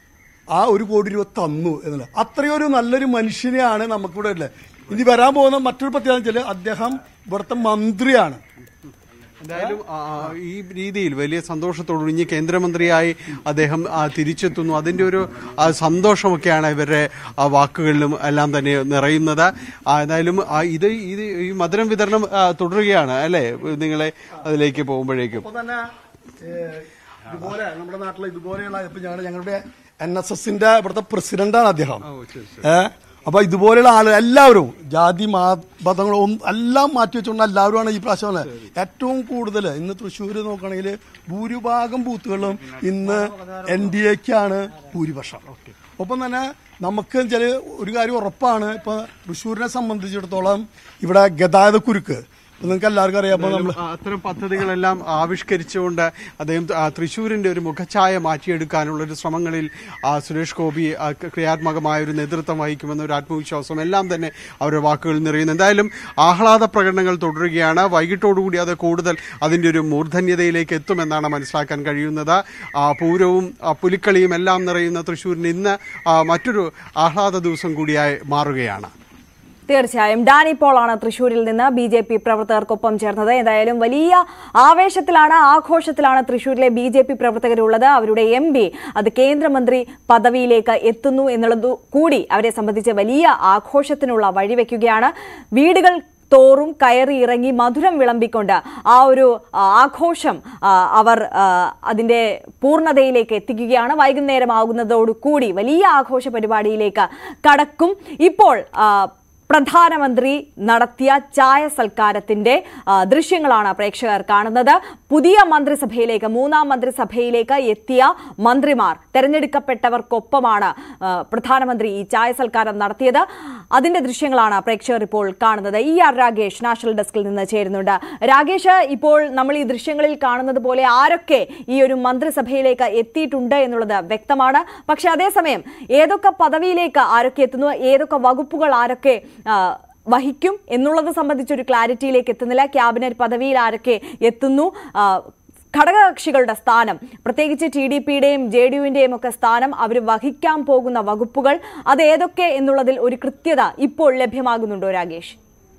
ആ ഒരു കോടി രൂപ തന്നു എന്നുള്ള അത്രയും ഒരു നല്ലൊരു മനുഷ്യനെയാണ് നമുക്കിവിടെ ഉള്ളത് ഇനി വരാൻ പോകുന്ന മറ്റൊരു പ്രത്യേകത വെച്ചാൽ അദ്ദേഹം ഇവിടുത്തെ മന്ത്രിയാണ് എന്തായാലും ആ, ഈ രീതിയിൽ വലിയ സന്തോഷത്തോടു ഇനി കേന്ദ്രമന്ത്രിയായി അദ്ദേഹം ആ, തിരിച്ചെത്തുന്നു അതിന്റെ ഒരു ആ, സന്തോഷമൊക്കെയാണ് ഇവരുടെ ആ, വാക്കുകളിലും എല്ലാം തന്നെ നിറയുന്നത് ആ, എന്തായാലും ആ, ഇത് ഇത് ഈ മധുരം വിതരണം ആ, തുടരുകയാണ് അല്ലേ നിങ്ങളെ അതിലേക്ക് പോകുമ്പോഴേക്കും അപ്പൊ തന്നെ ഏഹ്, ഇതുപോലെ നമ്മുടെ നാട്ടിലെ ഇതുപോലെയുള്ള ഇപ്പൊ ഞങ്ങളുടെ ഞങ്ങളുടെ എൻ എസ് എസിന്റെ ഇവിടുത്തെ പ്രസിഡന്റാണ് അദ്ദേഹം ഏഹ് അപ്പൊ ഇതുപോലെയുള്ള ആളുകൾ എല്ലാവരും ജാതി മതങ്ങളും ഒന്നും എല്ലാം മാറ്റി വെച്ചുകൊണ്ട് എല്ലാവരുമാണ് ഈ പ്രാവശ്യം വന്നത്. ഏറ്റവും കൂടുതൽ ഇന്ന് തൃശ്ശൂർ നോക്കുകയാണെങ്കിൽ ഭൂരിഭാഗം ബൂത്തുകളിലും ഇന്ന് എൻ ഡി എക്കാണ് ഭൂരിപക്ഷം ഒപ്പം തന്നെ നമുക്ക് വെച്ചാൽ ഒരു കാര്യം ഉറപ്പാണ് ഇപ്പൊ തൃശ്ശൂരിനെ സംബന്ധിച്ചിടത്തോളം ഇവിടെ ഗതാഗത കുരുക്ക് ഇപ്പൊ നിങ്ങൾക്ക് എല്ലാവർക്കും അറിയാം അപ്പൊ നമ്മൾ ആ, അത്തരം പദ്ധതികളെല്ലാം ആവിഷ്കരിച്ചുകൊണ്ട് അദ്ദേഹം ആ, തൃശ്ശൂരിന്റെ ഒരു മുഖഛായ മാറ്റിയെടുക്കാനുള്ള ഒരു ശ്രമങ്ങളിൽ ആ, സുരേഷ് ഗോപി ആ, ക- ക്രിയാത്മകമായ ഒരു നേതൃത്വം വഹിക്കുമെന്ന ഒരു ആത്മവിശ്വാസം എല്ലാം തന്നെ അവരുടെ വാക്കുകളിൽ നിറയുന്നു എന്തായാലും ആഹ്ലാദ പ്രകടനങ്ങൾ തുടരുകയാണ് വൈകിട്ടോടുകൂടി അത് കൂടുതൽ അതിന്റെ ഒരു മൂർധന്യതയിലേക്ക് എത്തുമെന്നാണ് മനസ്സിലാക്കാൻ കഴിയുന്നത് ആ, പൂരവും ആ, പുലിക്കളിയും എല്ലാം നിറയുന്ന തൃശ്ശൂരിന് ഇന്ന് ആ, മറ്റൊരു ആഹ്ലാദ ദിവസം കൂടിയായി മാറുകയാണ് തീർച്ചയായും ഡാനി പോളാണ് തൃശൂരിൽ നിന്ന് ബി ജെ പി പ്രവർത്തകർക്കൊപ്പം ചേർന്നത് ഏതായാലും വലിയ ആവേശത്തിലാണ് ആഘോഷത്തിലാണ് തൃശൂരിലെ ബി ജെ പി പ്രവർത്തകരുള്ളത് അവരുടെ എം പി അത് കേന്ദ്രമന്ത്രി പദവിയിലേക്ക് എത്തുന്നു എന്നുള്ളത് കൂടി അവരെ സംബന്ധിച്ച് വലിയ ആഘോഷത്തിനുള്ള വഴിവെക്കുകയാണ് വീടുകൾ തോറും കയറി ഇറങ്ങി മധുരം വിളമ്പിക്കൊണ്ട് ആ ഒരു ആ, ആഘോഷം ആ, അവർ ആ, അതിന്റെ പൂർണ്ണതയിലേക്ക് എത്തിക്കുകയാണ് വൈകുന്നേരമാകുന്നതോടുകൂടി വലിയ ആഘോഷ പരിപാടിയിലേക്ക് കടക്കും ഇപ്പോൾ ആ, പ്രധാനമന്ത്രി നടത്തിയ ചായ സൽക്കാരത്തിന്റെ ആ, ദൃശ്യങ്ങളാണ് പ്രേക്ഷകർ കാണുന്നത് പുതിയ മന്ത്രിസഭയിലേക്ക് മൂന്നാം മന്ത്രിസഭയിലേക്ക് എത്തിയ മന്ത്രിമാർ തെരഞ്ഞെടുക്കപ്പെട്ടവർക്കൊപ്പമാണ് ആ, പ്രധാനമന്ത്രി ഈ ചായ സൽക്കാരം നടത്തിയത് അതിന്റെ ദൃശ്യങ്ങളാണ് പ്രേക്ഷകർ ഇപ്പോൾ കാണുന്നത് ഇ ആർ രാഗേഷ് നാഷണൽ ഡെസ്കിൽ നിന്ന് ചേരുന്നുണ്ട് രാഗേഷ് ഇപ്പോൾ നമ്മൾ ഈ ദൃശ്യങ്ങളിൽ കാണുന്നത് പോലെ ആരൊക്കെ ഈ ഒരു മന്ത്രിസഭയിലേക്ക് എത്തിയിട്ടുണ്ട് എന്നുള്ളത് വ്യക്തമാണ് പക്ഷെ അതേസമയം ഏതൊക്കെ പദവിയിലേക്ക് ആരൊക്കെ എത്തുന്നു ഏതൊക്കെ വകുപ്പുകൾ ആരൊക്കെ ആ, വഹിക്കും എന്നുള്ളത് സംബന്ധിച്ചൊരു ക്ലാരിറ്റിയിലേക്ക് എത്തുന്നില്ല ക്യാബിനറ്റ് പദവിയിൽ ആരൊക്കെ എത്തുന്നു ആ, ഘടകകക്ഷികളുടെ സ്ഥാനം പ്രത്യേകിച്ച് ടി ഡി പിയുടെയും ജെ ഡി യുവിന്റെയും ഒക്കെ സ്ഥാനം അവർ വഹിക്കാൻ പോകുന്ന വകുപ്പുകൾ അത് ഏതൊക്കെ എന്നുള്ളതിൽ ഒരു കൃത്യത ഇപ്പോൾ ലഭ്യമാകുന്നുണ്ടോ രാഗേഷ്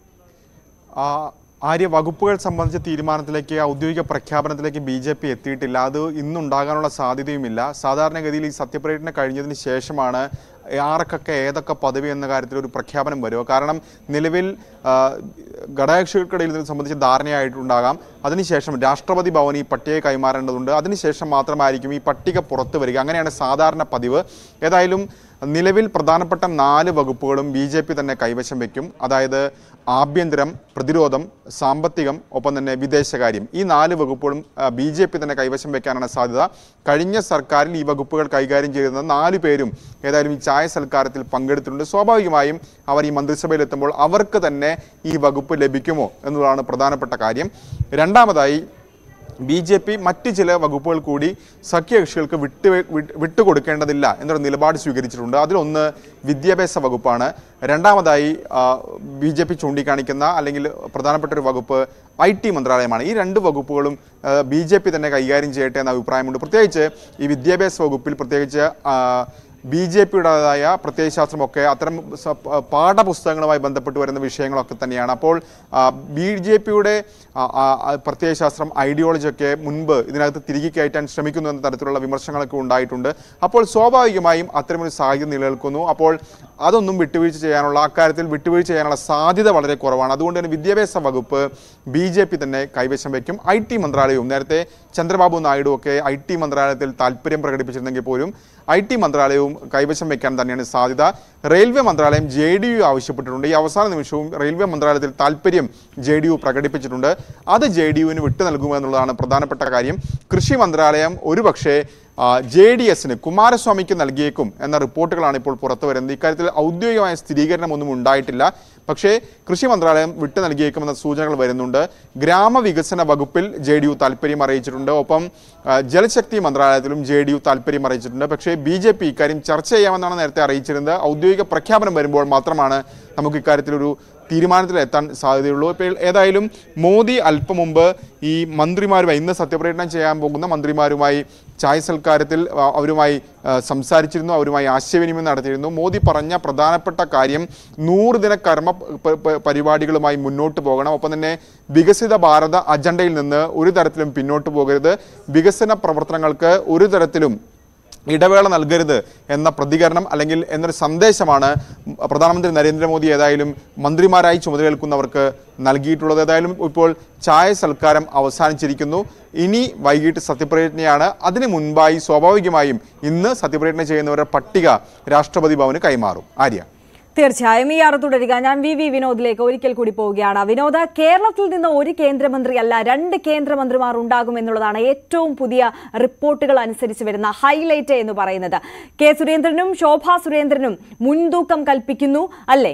ആ, ആര്യ വകുപ്പുകൾ സംബന്ധിച്ച തീരുമാനത്തിലേക്ക് ഔദ്യോഗിക പ്രഖ്യാപനത്തിലേക്ക് ബി ജെ പി എത്തിയിട്ടില്ല അത് ഇന്നുണ്ടാകാനുള്ള സാധ്യതയുമില്ല സാധാരണഗതിയിൽ ഈ സത്യപ്രതിജ്ഞ കഴിഞ്ഞതിന് ശേഷമാണ് ആർക്കൊക്കെ ഏതൊക്കെ പദവി എന്ന കാര്യത്തിൽ ഒരു പ്രഖ്യാപനം വരുമോ കാരണം നിലവിൽ ആ, ഘടകകക്ഷികൾക്കിടയിൽ ഇത് സംബന്ധിച്ച് ധാരണയായിട്ടുണ്ടാകാം അതിനുശേഷം രാഷ്ട്രപതി ഭവൻ ഈ പട്ടിക കൈമാറേണ്ടതുണ്ട് അതിനുശേഷം മാത്രമായിരിക്കും ഈ പട്ടിക പുറത്തു വരിക അങ്ങനെയാണ് സാധാരണ പതിവ് ഏതായാലും നിലവിൽ പ്രധാനപ്പെട്ട നാല് വകുപ്പുകളും ബി ജെ പി തന്നെ കൈവശം വയ്ക്കും അതായത് ആഭ്യന്തരം പ്രതിരോധം സാമ്പത്തികം ഒപ്പം തന്നെ വിദേശകാര്യം ഈ നാല് വകുപ്പുകളും ബി ജെ പി തന്നെ കൈവശം വെക്കാനാണ് സാധ്യത കഴിഞ്ഞ സർക്കാരിൽ ഈ വകുപ്പുകൾ കൈകാര്യം ചെയ്തിരുന്ന നാല് പേരും ഏതായാലും ഈ ചായ സൽക്കാരത്തിൽ പങ്കെടുത്തിട്ടുണ്ട് സ്വാഭാവികമായും അവർ ഈ മന്ത്രിസഭയിൽ എത്തുമ്പോൾ അവർക്ക് തന്നെ ഈ വകുപ്പ് ലഭിക്കുമോ എന്നുള്ളതാണ് പ്രധാനപ്പെട്ട കാര്യം രണ്ടാമതായി ബി ജെ പി മറ്റ് ചില വകുപ്പുകൾ കൂടി സഖ്യകക്ഷികൾക്ക് വിട്ട് വിട്ട് വിട്ടുകൊടുക്കേണ്ടതില്ല എന്നൊരു നിലപാട് സ്വീകരിച്ചിട്ടുണ്ട് അതിലൊന്ന് വിദ്യാഭ്യാസ വകുപ്പാണ് രണ്ടാമതായി ബി ജെ പി ചൂണ്ടിക്കാണിക്കുന്ന അല്ലെങ്കിൽ പ്രധാനപ്പെട്ട ഒരു വകുപ്പ് ഐ ടി മന്ത്രാലയമാണ് ഈ രണ്ട് വകുപ്പുകളും ബി ജെ പി തന്നെ കൈകാര്യം ചെയ്യട്ടെ എന്ന അഭിപ്രായമുണ്ട് പ്രത്യേകിച്ച് ഈ വിദ്യാഭ്യാസ വകുപ്പിൽ പ്രത്യേകിച്ച് ആ, ബി ജെ പിയുടേതായ പ്രത്യയശാസ്ത്രമൊക്കെ അത്തരം സ- പ- പാഠപുസ്തകങ്ങളുമായി ബന്ധപ്പെട്ട് വരുന്ന വിഷയങ്ങളൊക്കെ തന്നെയാണ് അപ്പോൾ ബി ജെ പിയുടെ പ്രത്യയശാസ്ത്രം ഐഡിയോളജി ഒക്കെ മുൻപ് ഇതിനകത്ത് തിരികെ കയറ്റാൻ ശ്രമിക്കുന്നു എന്ന തരത്തിലുള്ള വിമർശനങ്ങളൊക്കെ ഉണ്ടായിട്ടുണ്ട് അപ്പോൾ സ്വാഭാവികമായും അത്തരമൊരു സാഹചര്യം നിലനിൽക്കുന്നു അപ്പോൾ അതൊന്നും വിട്ടുവീഴ്ച ചെയ്യാനുള്ള അക്കാര്യത്തിൽ വിട്ടുവീഴ്ച ചെയ്യാനുള്ള സാധ്യത വളരെ കുറവാണ് അതുകൊണ്ട് തന്നെ വിദ്യാഭ്യാസ വകുപ്പ് ബി ജെ പി തന്നെ കൈവശം വയ്ക്കും ഐ ടി മന്ത്രാലയവും നേരത്തെ ചന്ദ്രബാബു നായിഡു ഒക്കെ ഐ ടി മന്ത്രാലയത്തിൽ താല്പര്യം പ്രകടിപ്പിച്ചിരുന്നെങ്കിൽ പോലും ഐ ടി മന്ത്രാലയവും കൈവശം വെക്കാൻ തന്നെയാണ് സാധ്യത റെയിൽവേ മന്ത്രാലയം ജെ ഡി യു ആവശ്യപ്പെട്ടിട്ടുണ്ട് ഈ അവസാന നിമിഷവും റെയിൽവേ മന്ത്രാലയത്തിൽ താല്പര്യം ജെ ഡി യു പ്രകടിപ്പിച്ചിട്ടുണ്ട് അത് ജെ ഡി യുവിന് വിട്ടു നൽകുമെന്നുള്ളതാണ് പ്രധാനപ്പെട്ട കാര്യം കൃഷി മന്ത്രാലയം ഒരുപക്ഷേ ജെ ഡി എസിന് കുമാരസ്വാമിക്ക് നൽകിയേക്കും എന്ന റിപ്പോർട്ടുകളാണ് ഇപ്പോൾ പുറത്തു വരുന്നത് ഇക്കാര്യത്തിൽ ഔദ്യോഗികമായ സ്ഥിരീകരണമൊന്നും ഉണ്ടായിട്ടില്ല പക്ഷേ കൃഷി മന്ത്രാലയം വിട്ടു നൽകിയേക്കുമെന്ന സൂചനകൾ വരുന്നുണ്ട് ഗ്രാമവികസന വകുപ്പിൽ ജെ ഡി യു താല്പര്യം അറിയിച്ചിട്ടുണ്ട് ഒപ്പം ആ, ജലശക്തി മന്ത്രാലയത്തിലും ജെ ഡി യു താല്പര്യം അറിയിച്ചിട്ടുണ്ട് പക്ഷേ ബി ജെ പി ഇക്കാര്യം ചർച്ച ചെയ്യാമെന്നാണ് നേരത്തെ അറിയിച്ചിരുന്നത് ഔദ്യോഗിക പ്രഖ്യാപനം വരുമ്പോൾ മാത്രമാണ് നമുക്ക് ഇക്കാര്യത്തിലൊരു തീരുമാനത്തിലെത്താൻ സാധ്യതയുള്ളൂ ഇപ്പോൾ ഏതായാലും മോദി അല്പം മുമ്പ് ഈ മന്ത്രിമാരുമായി ഇന്ന് സത്യപ്രതിജ്ഞ ചെയ്യാൻ പോകുന്ന മന്ത്രിമാരുമായി ചായ സൽക്കാരത്തിൽ ആ, അവരുമായി ആ, സംസാരിച്ചിരുന്നു അവരുമായി ആശയവിനിമയം നടത്തിയിരുന്നു മോദി പറഞ്ഞ പ്രധാനപ്പെട്ട കാര്യം നൂറ് ദിന കർമ്മ പ- പ- പരിപാടികളുമായി മുന്നോട്ട് പോകണം ഒപ്പം തന്നെ വികസിത ഭാരത അജണ്ടയിൽ നിന്ന് ഒരു തരത്തിലും പിന്നോട്ട് പോകരുത് വികസന പ്രവർത്തനങ്ങൾക്ക് ഒരു തരത്തിലും ഇടവേള നൽകരുത് എന്ന പ്രതികരണം അല്ലെങ്കിൽ എന്നൊരു സന്ദേശമാണ് പ്രധാനമന്ത്രി നരേന്ദ്രമോദി ഏതായാലും മന്ത്രിമാരായി ചുമതലയേൽക്കുന്നവർക്ക് നൽകിയിട്ടുള്ളത് ഏതായാലും ഇപ്പോൾ ചായ സൽക്കാരം അവസാനിച്ചിരിക്കുന്നു ഇനി വൈകിട്ട് സത്യപ്രതിജ്ഞയാണ് അതിനു മുൻപായി സ്വാഭാവികമായും ഇന്ന് സത്യപ്രതിജ്ഞ ചെയ്യുന്നവരുടെ പട്ടിക രാഷ്ട്രപതി ഭവന് കൈമാറും ആര്യ തീർച്ചയായും ഈ ആറ് തുടരുക ഞാൻ വി വി വിനോദിലേക്ക് ഒരിക്കൽ കൂടി പോവുകയാണ് വിനോദ കേരളത്തിൽ നിന്ന് ഒരു കേന്ദ്രമന്ത്രി അല്ല രണ്ട് കേന്ദ്രമന്ത്രിമാർ ഉണ്ടാകും എന്നുള്ളതാണ് ഏറ്റവും പുതിയ റിപ്പോർട്ടുകൾ അനുസരിച്ച് വരുന്ന ഹൈലൈറ്റ് എന്ന് പറയുന്നത് കെ സുരേന്ദ്രനും ശോഭാ സുരേന്ദ്രനും മുൻതൂക്കം കൽപ്പിക്കുന്നു അല്ലേ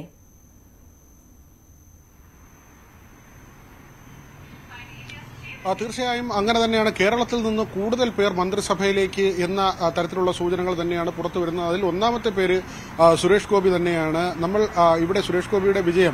ആ, തീർച്ചയായും അങ്ങനെ തന്നെയാണ് കേരളത്തിൽ നിന്ന് കൂടുതൽ പേർ മന്ത്രിസഭയിലേക്ക് എന്ന ആ, തരത്തിലുള്ള സൂചനകൾ തന്നെയാണ് പുറത്തു വരുന്നത് അതിൽ ഒന്നാമത്തെ പേര് ആ, സുരേഷ് ഗോപി തന്നെയാണ് നമ്മൾ ആ, ഇവിടെ സുരേഷ് ഗോപിയുടെ വിജയം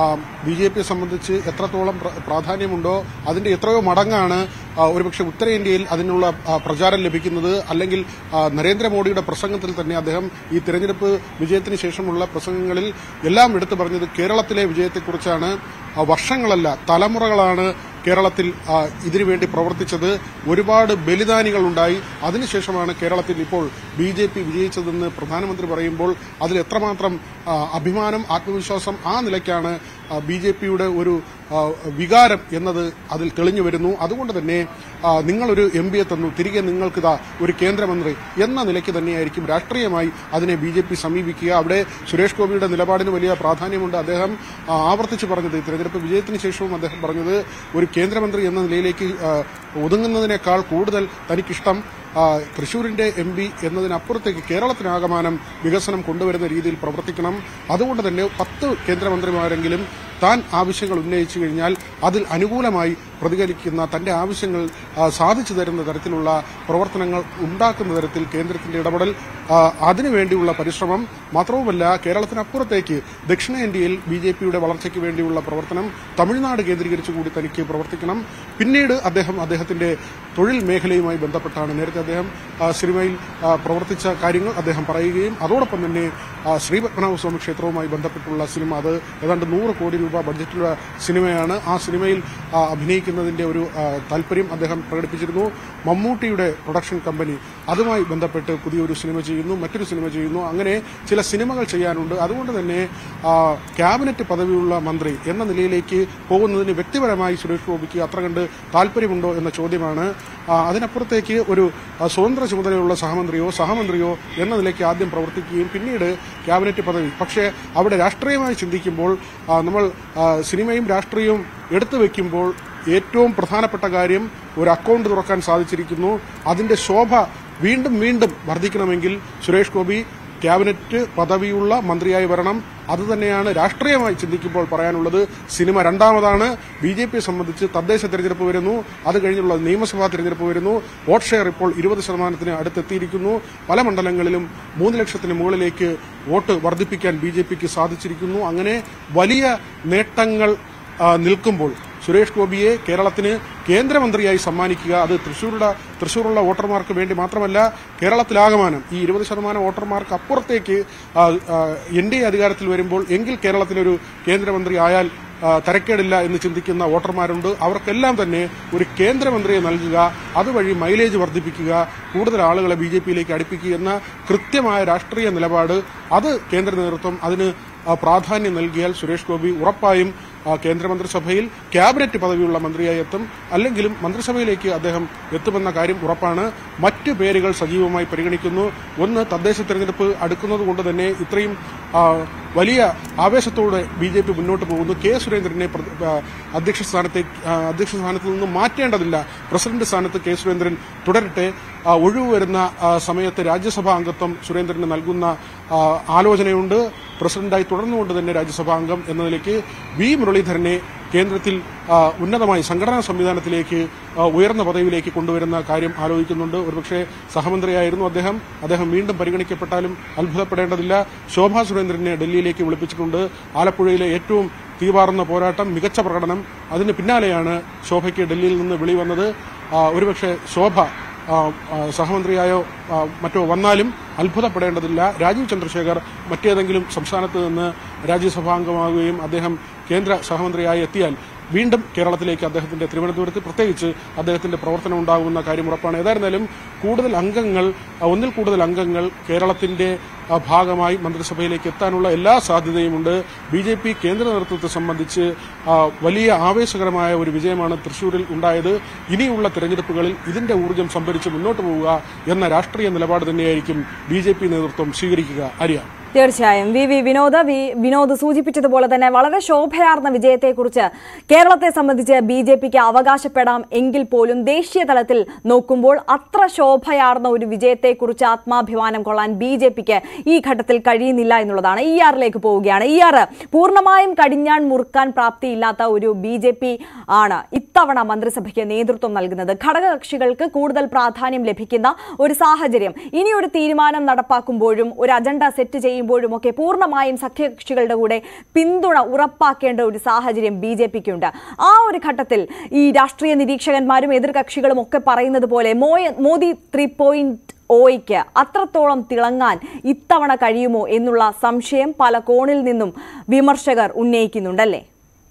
ബി ജെ പിയെ സംബന്ധിച്ച് എത്രത്തോളം പ്ര- പ്രാധാന്യമുണ്ടോ അതിന്റെ എത്രയോ മടങ്ങാണ് ആ, ഒരുപക്ഷെ ഉത്തരേന്ത്യയിൽ അതിനുള്ള ആ, പ്രചാരം ലഭിക്കുന്നത് അല്ലെങ്കിൽ ആ, നരേന്ദ്രമോദിയുടെ പ്രസംഗത്തിൽ തന്നെ അദ്ദേഹം ഈ തെരഞ്ഞെടുപ്പ് വിജയത്തിന് ശേഷമുള്ള പ്രസംഗങ്ങളിൽ എല്ലാം എടുത്തു പറഞ്ഞത് കേരളത്തിലെ വിജയത്തെക്കുറിച്ചാണ് ആ, വർഷങ്ങളല്ല തലമുറകളാണ് കേരളത്തിൽ ആ, ഇതിനുവേണ്ടി പ്രവർത്തിച്ചത് ഒരുപാട് ബലിദാനികളുണ്ടായി അതിനുശേഷമാണ് കേരളത്തിൽ ഇപ്പോൾ ബി ജെ പി വിജയിച്ചതെന്ന് പ്രധാനമന്ത്രി പറയുമ്പോൾ അതിൽ എത്രമാത്രം ആ, അഭിമാനം ആത്മവിശ്വാസം ആ നിലയ്ക്കാണ് ബി ജെ പിയുടെ ഒരു ആ, വികാരം എന്നത് അതിൽ തെളിഞ്ഞു വരുന്നു അതുകൊണ്ട് തന്നെ ആ, നിങ്ങളൊരു എം പിയെ തന്നു തിരികെ നിങ്ങൾക്കിതാ ഒരു കേന്ദ്രമന്ത്രി എന്ന നിലയ്ക്ക് തന്നെയായിരിക്കും രാഷ്ട്രീയമായി അതിനെ ബി ജെ പി സമീപിക്കുക അവിടെ സുരേഷ് ഗോപിയുടെ നിലപാടിന് വലിയ പ്രാധാന്യമുണ്ട് അദ്ദേഹം ആ, ആവർത്തിച്ച് പറഞ്ഞത് ഈ തെരഞ്ഞെടുപ്പ് വിജയത്തിന് ശേഷവും അദ്ദേഹം പറഞ്ഞത് ഒരു കേന്ദ്രമന്ത്രി എന്ന നിലയിലേക്ക് ആ, ഒതുങ്ങുന്നതിനേക്കാൾ കൂടുതൽ തനിക്കിഷ്ടം ആ, തൃശൂരിന്റെ എം പി എന്നതിനപ്പുറത്തേക്ക് കേരളത്തിനാകമാനം വികസനം കൊണ്ടുവരുന്ന രീതിയിൽ പ്രവർത്തിക്കണം അതുകൊണ്ട് തന്നെ പത്ത് കേന്ദ്രമന്ത്രിമാരെങ്കിലും താൻ ആവശ്യങ്ങൾ ഉന്നയിച്ചു കഴിഞ്ഞാൽ അതിൽ അനുകൂലമായി പ്രതികരിക്കുന്ന തന്റെ ആവശ്യങ്ങൾ ആ, സാധിച്ചു തരുന്ന തരത്തിലുള്ള പ്രവർത്തനങ്ങൾ ഉണ്ടാക്കുന്ന തരത്തിൽ കേന്ദ്രത്തിന്റെ ഇടപെടൽ ആ, അതിനുവേണ്ടിയുള്ള പരിശ്രമം മാത്രവുമല്ല കേരളത്തിനപ്പുറത്തേക്ക് ദക്ഷിണേന്ത്യയിൽ ബി ജെ പിയുടെ വളർച്ചയ്ക്ക് വേണ്ടിയുള്ള പ്രവർത്തനം തമിഴ്നാട് കേന്ദ്രീകരിച്ചുകൂടി തനിക്ക് പ്രവർത്തിക്കണം പിന്നീട് അദ്ദേഹം അദ്ദേഹത്തിന്റെ തൊഴിൽ മേഖലയുമായി ബന്ധപ്പെട്ടാണ് നേരത്തെ അദ്ദേഹം ആ, സിനിമയിൽ ആ, പ്രവർത്തിച്ച കാര്യങ്ങൾ അദ്ദേഹം പറയുകയും അതോടൊപ്പം തന്നെ ആ, ശ്രീപത്മനാഭസ്വാമി ക്ഷേത്രവുമായി ബന്ധപ്പെട്ടുള്ള സിനിമ അത് ഏതാണ്ട് നൂറ് കോടി രൂപ ബഡ്ജറ്റുള്ള സിനിമയാണ് ആ സിനിമയിൽ ആ, അഭിനയിക്കുന്നതിന്റെ ഒരു ആ, താല്പര്യം അദ്ദേഹം പ്രകടിപ്പിച്ചിരുന്നു മമ്മൂട്ടിയുടെ പ്രൊഡക്ഷൻ കമ്പനി അതുമായി ബന്ധപ്പെട്ട് പുതിയൊരു സിനിമ ചെയ്യുന്നു മറ്റൊരു സിനിമ ചെയ്യുന്നു അങ്ങനെ ചില സിനിമകൾ ചെയ്യാനുണ്ട് അതുകൊണ്ട് തന്നെ ആ, ക്യാബിനറ്റ് പദവിയുള്ള മന്ത്രി എന്ന നിലയിലേക്ക് പോകുന്നതിന് വ്യക്തിപരമായി സുരേഷ് ഗോപിക്ക് അത്ര കണ്ട് താല്പര്യമുണ്ടോ എന്ന ചോദ്യമാണ് ആ, അതിനപ്പുറത്തേക്ക് ഒരു ആ, സ്വതന്ത്ര ചുമതലയുള്ള സഹമന്ത്രിയോ സഹമന്ത്രിയോ എന്ന നിലയ്ക്ക് ആദ്യം പ്രവർത്തിക്കുകയും പിന്നീട് ക്യാബിനറ്റ് പദവി പക്ഷേ അവിടെ രാഷ്ട്രീയമായി ചിന്തിക്കുമ്പോൾ ആ, നമ്മൾ ആ, സിനിമയും രാഷ്ട്രീയവും എടുത്തു വെക്കുമ്പോൾ ഏറ്റവും പ്രധാനപ്പെട്ട കാര്യം ഒരു അക്കൗണ്ട് തുറക്കാൻ സാധിച്ചിരിക്കുന്നു അതിന്റെ ശോഭ വീണ്ടും വീണ്ടും വർദ്ധിക്കണമെങ്കിൽ സുരേഷ് ഗോപി ക്യാബിനറ്റ് പദവിയുള്ള മന്ത്രിയായി വരണം അതുതന്നെയാണ് രാഷ്ട്രീയമായി ചിന്തിക്കുമ്പോൾ പറയാനുള്ളത് സിനിമ രണ്ടാമതാണ് ബി ജെ പിയെ സംബന്ധിച്ച് തദ്ദേശ തെരഞ്ഞെടുപ്പ് വരുന്നു അത് കഴിഞ്ഞുള്ള നിയമസഭാ തെരഞ്ഞെടുപ്പ് വരുന്നു വോട്ട് ഷെയർ ഇപ്പോൾ ഇരുപത് ശതമാനത്തിന് അടുത്തെത്തിയിരിക്കുന്നു പല മണ്ഡലങ്ങളിലും മൂന്ന് ലക്ഷത്തിന് മുകളിലേക്ക് വോട്ട് വർദ്ധിപ്പിക്കാൻ ബി ജെ പിക്ക് സാധിച്ചിരിക്കുന്നു അങ്ങനെ വലിയ നേട്ടങ്ങൾ ആ, നിൽക്കുമ്പോൾ സുരേഷ് ഗോപിയെ കേരളത്തിന് കേന്ദ്രമന്ത്രിയായി സമ്മാനിക്കുക അത് തൃശൂരുടെ തൃശൂരുള്ള വോട്ടർമാർക്ക് വേണ്ടി മാത്രമല്ല കേരളത്തിലാകമാനം ഈ ഇരുപത് ശതമാനം വോട്ടർമാർക്ക് അപ്പുറത്തേക്ക് ആ, ആ, എൻ ഡി എ അധികാരത്തിൽ വരുമ്പോൾ എങ്കിൽ കേരളത്തിലൊരു കേന്ദ്രമന്ത്രി ആയാൽ ആ, തരക്കേടില്ല എന്ന് ചിന്തിക്കുന്ന വോട്ടർമാരുണ്ട് അവർക്കെല്ലാം തന്നെ ഒരു കേന്ദ്രമന്ത്രിയെ നൽകുക അതുവഴി മൈലേജ് വർദ്ധിപ്പിക്കുക കൂടുതൽ ആളുകളെ ബി ജെ പിയിലേക്ക് അടുപ്പിക്കുക എന്ന കൃത്യമായ രാഷ്ട്രീയ നിലപാട് അത് കേന്ദ്ര നേതൃത്വം അതിന് ആ, പ്രാധാന്യം നൽകിയാൽ സുരേഷ് ഗോപി ഉറപ്പായും ആ, കേന്ദ്രമന്ത്രിസഭയിൽ ക്യാബിനറ്റ് പദവിയുള്ള മന്ത്രിയായി എത്തും അല്ലെങ്കിലും മന്ത്രിസഭയിലേക്ക് അദ്ദേഹം എത്തുമെന്ന കാര്യം ഉറപ്പാണ് മറ്റ് പേരുകൾ സജീവമായി പരിഗണിക്കുന്നു ഒന്ന് തദ്ദേശ തെരഞ്ഞെടുപ്പ് അടുക്കുന്നത് കൊണ്ട് തന്നെ ഇത്രയും ആ, വലിയ ആവേശത്തോടെ ബി ജെ പി മുന്നോട്ട് പോകുന്നു കെ സുരേന്ദ്രനെ പ്ര- ആ, അധ്യക്ഷ സ്ഥാനത്തേക്ക് ആ, അധ്യക്ഷ സ്ഥാനത്ത് നിന്ന് മാറ്റേണ്ടതില്ല പ്രസിഡന്റ് സ്ഥാനത്ത് കെ സുരേന്ദ്രൻ തുടരട്ടെ ആ, ഒഴിവ് വരുന്ന ആ, സമയത്ത് രാജ്യസഭാ അംഗത്വം സുരേന്ദ്രന് നൽകുന്ന ആ, ആലോചനയുണ്ട് പ്രസിഡന്റായി തുടർന്നുകൊണ്ട് തന്നെ രാജ്യസഭാ അംഗം എന്ന നിലയ്ക്ക് വി മുരളീധരനെ കേന്ദ്രത്തിൽ ആ, ഉന്നതമായി സംഘടനാ സംവിധാനത്തിലേക്ക് ആ, ഉയർന്ന പദവിയിലേക്ക് കൊണ്ടുവരുന്ന കാര്യം ആലോചിക്കുന്നുണ്ട് ഒരുപക്ഷെ സഹമന്ത്രിയായിരുന്നു അദ്ദേഹം അദ്ദേഹം വീണ്ടും പരിഗണിക്കപ്പെട്ടാലും അത്ഭുതപ്പെടേണ്ടതില്ല ശോഭാ സുരേന്ദ്രനെ ഡൽഹിയിലേക്ക് വിളിപ്പിച്ചിട്ടുണ്ട് ആലപ്പുഴയിലെ ഏറ്റവും തീവാറുന്ന പോരാട്ടം മികച്ച പ്രകടനം അതിന് പിന്നാലെയാണ് ശോഭയ്ക്ക് ഡൽഹിയിൽ നിന്ന് വിളി വന്നത് ആ, ഒരുപക്ഷെ ശോഭ ആ, ആ, സഹമന്ത്രിയായോ ആ, മറ്റോ വന്നാലും അത്ഭുതപ്പെടേണ്ടതില്ല രാജീവ് ചന്ദ്രശേഖർ മറ്റേതെങ്കിലും സംസ്ഥാനത്ത് നിന്ന് രാജ്യസഭാംഗമാവുകയും അദ്ദേഹം കേന്ദ്ര സഹമന്ത്രിയായി എത്തിയാൽ വീണ്ടും കേരളത്തിലേക്ക് അദ്ദേഹത്തിന്റെ തിരുവനന്തപുരത്ത് പ്രത്യേകിച്ച് അദ്ദേഹത്തിന്റെ പ്രവർത്തനം ഉണ്ടാകുന്ന കാര്യം ഉറപ്പാണ് ഏതായിരുന്നാലും കൂടുതൽ അംഗങ്ങൾ ആ, ഒന്നിൽ കൂടുതൽ അംഗങ്ങൾ കേരളത്തിന്റെ ആ, ഭാഗമായി മന്ത്രിസഭയിലേക്ക് എത്താനുള്ള എല്ലാ സാധ്യതയുമുണ്ട് ബി ജെ പി കേന്ദ്ര നേതൃത്വത്തെ സംബന്ധിച്ച് ആ, വലിയ ആവേശകരമായ ഒരു വിജയമാണ് തൃശൂരിൽ ഉണ്ടായത് ഇനിയുള്ള തെരഞ്ഞെടുപ്പുകളിൽ ഇതിന്റെ ഊർജ്ജം സംഭരിച്ച് മുന്നോട്ട് പോവുക എന്ന രാഷ്ട്രീയ നിലപാട് തന്നെയായിരിക്കും ബി ജെ പി നേതൃത്വം സ്വീകരിക്കുക അറിയാം തീർച്ചയായും V V Vinod V Vinod സൂചിപ്പിച്ചതുപോലെ തന്നെ വളരെ ശോഭയാർന്ന വിജയത്തെക്കുറിച്ച് കേരളത്തെ സംബന്ധിച്ച് ബി ജെ പിക്ക് അവകാശപ്പെടാം എങ്കിൽ പോലും ദേശീയ തലത്തിൽ നോക്കുമ്പോൾ അത്ര ശോഭയാർന്ന ഒരു വിജയത്തെക്കുറിച്ച് ആത്മാഭിമാനം കൊള്ളാൻ ബി ജെ പിക്ക് ഈ ഘട്ടത്തിൽ കഴിയുന്നില്ല എന്നുള്ളതാണ് ഇ ആറിലേക്ക് പോവുകയാണ് ഇ ആർ പൂർണ്ണമായും കടിഞ്ഞാൺ മുറുക്കാൻ പ്രാപ്തിയില്ലാത്ത ഒരു ബി ജെ പി ആണ് ഇത്തവണ മന്ത്രിസഭയ്ക്ക് നേതൃത്വം നൽകുന്നത് ഘടകകക്ഷികൾക്ക് കൂടുതൽ പ്രാധാന്യം ലഭിക്കുന്ന ഒരു സാഹചര്യം ഇനി ഒരു തീരുമാനം നടപ്പാക്കുമ്പോഴും ഒരു അജണ്ട സെറ്റ് ചെയ്യുമ്പോഴും ഒക്കെ പൂർണ്ണമായും സഖ്യകക്ഷികളുടെ കൂടെ പിന്തുണ ഉറപ്പാക്കേണ്ട ഒരു സാഹചര്യം ബി ജെ പിക്കുണ്ട് ആ ഒരു ഘട്ടത്തിൽ ഈ രാഷ്ട്രീയ നിരീക്ഷകന്മാരും എതിർകക്ഷികളും ഒക്കെ പറയുന്നത് പോലെ മോയ- മോദി ത്രീ പോയിന്റ് ഓയ്ക്ക് അത്രത്തോളം തിളങ്ങാൻ ഇത്തവണ കഴിയുമോ എന്നുള്ള സംശയം പല കോണിൽ നിന്നും വിമർശകർ ഉന്നയിക്കുന്നുണ്ടല്ലേ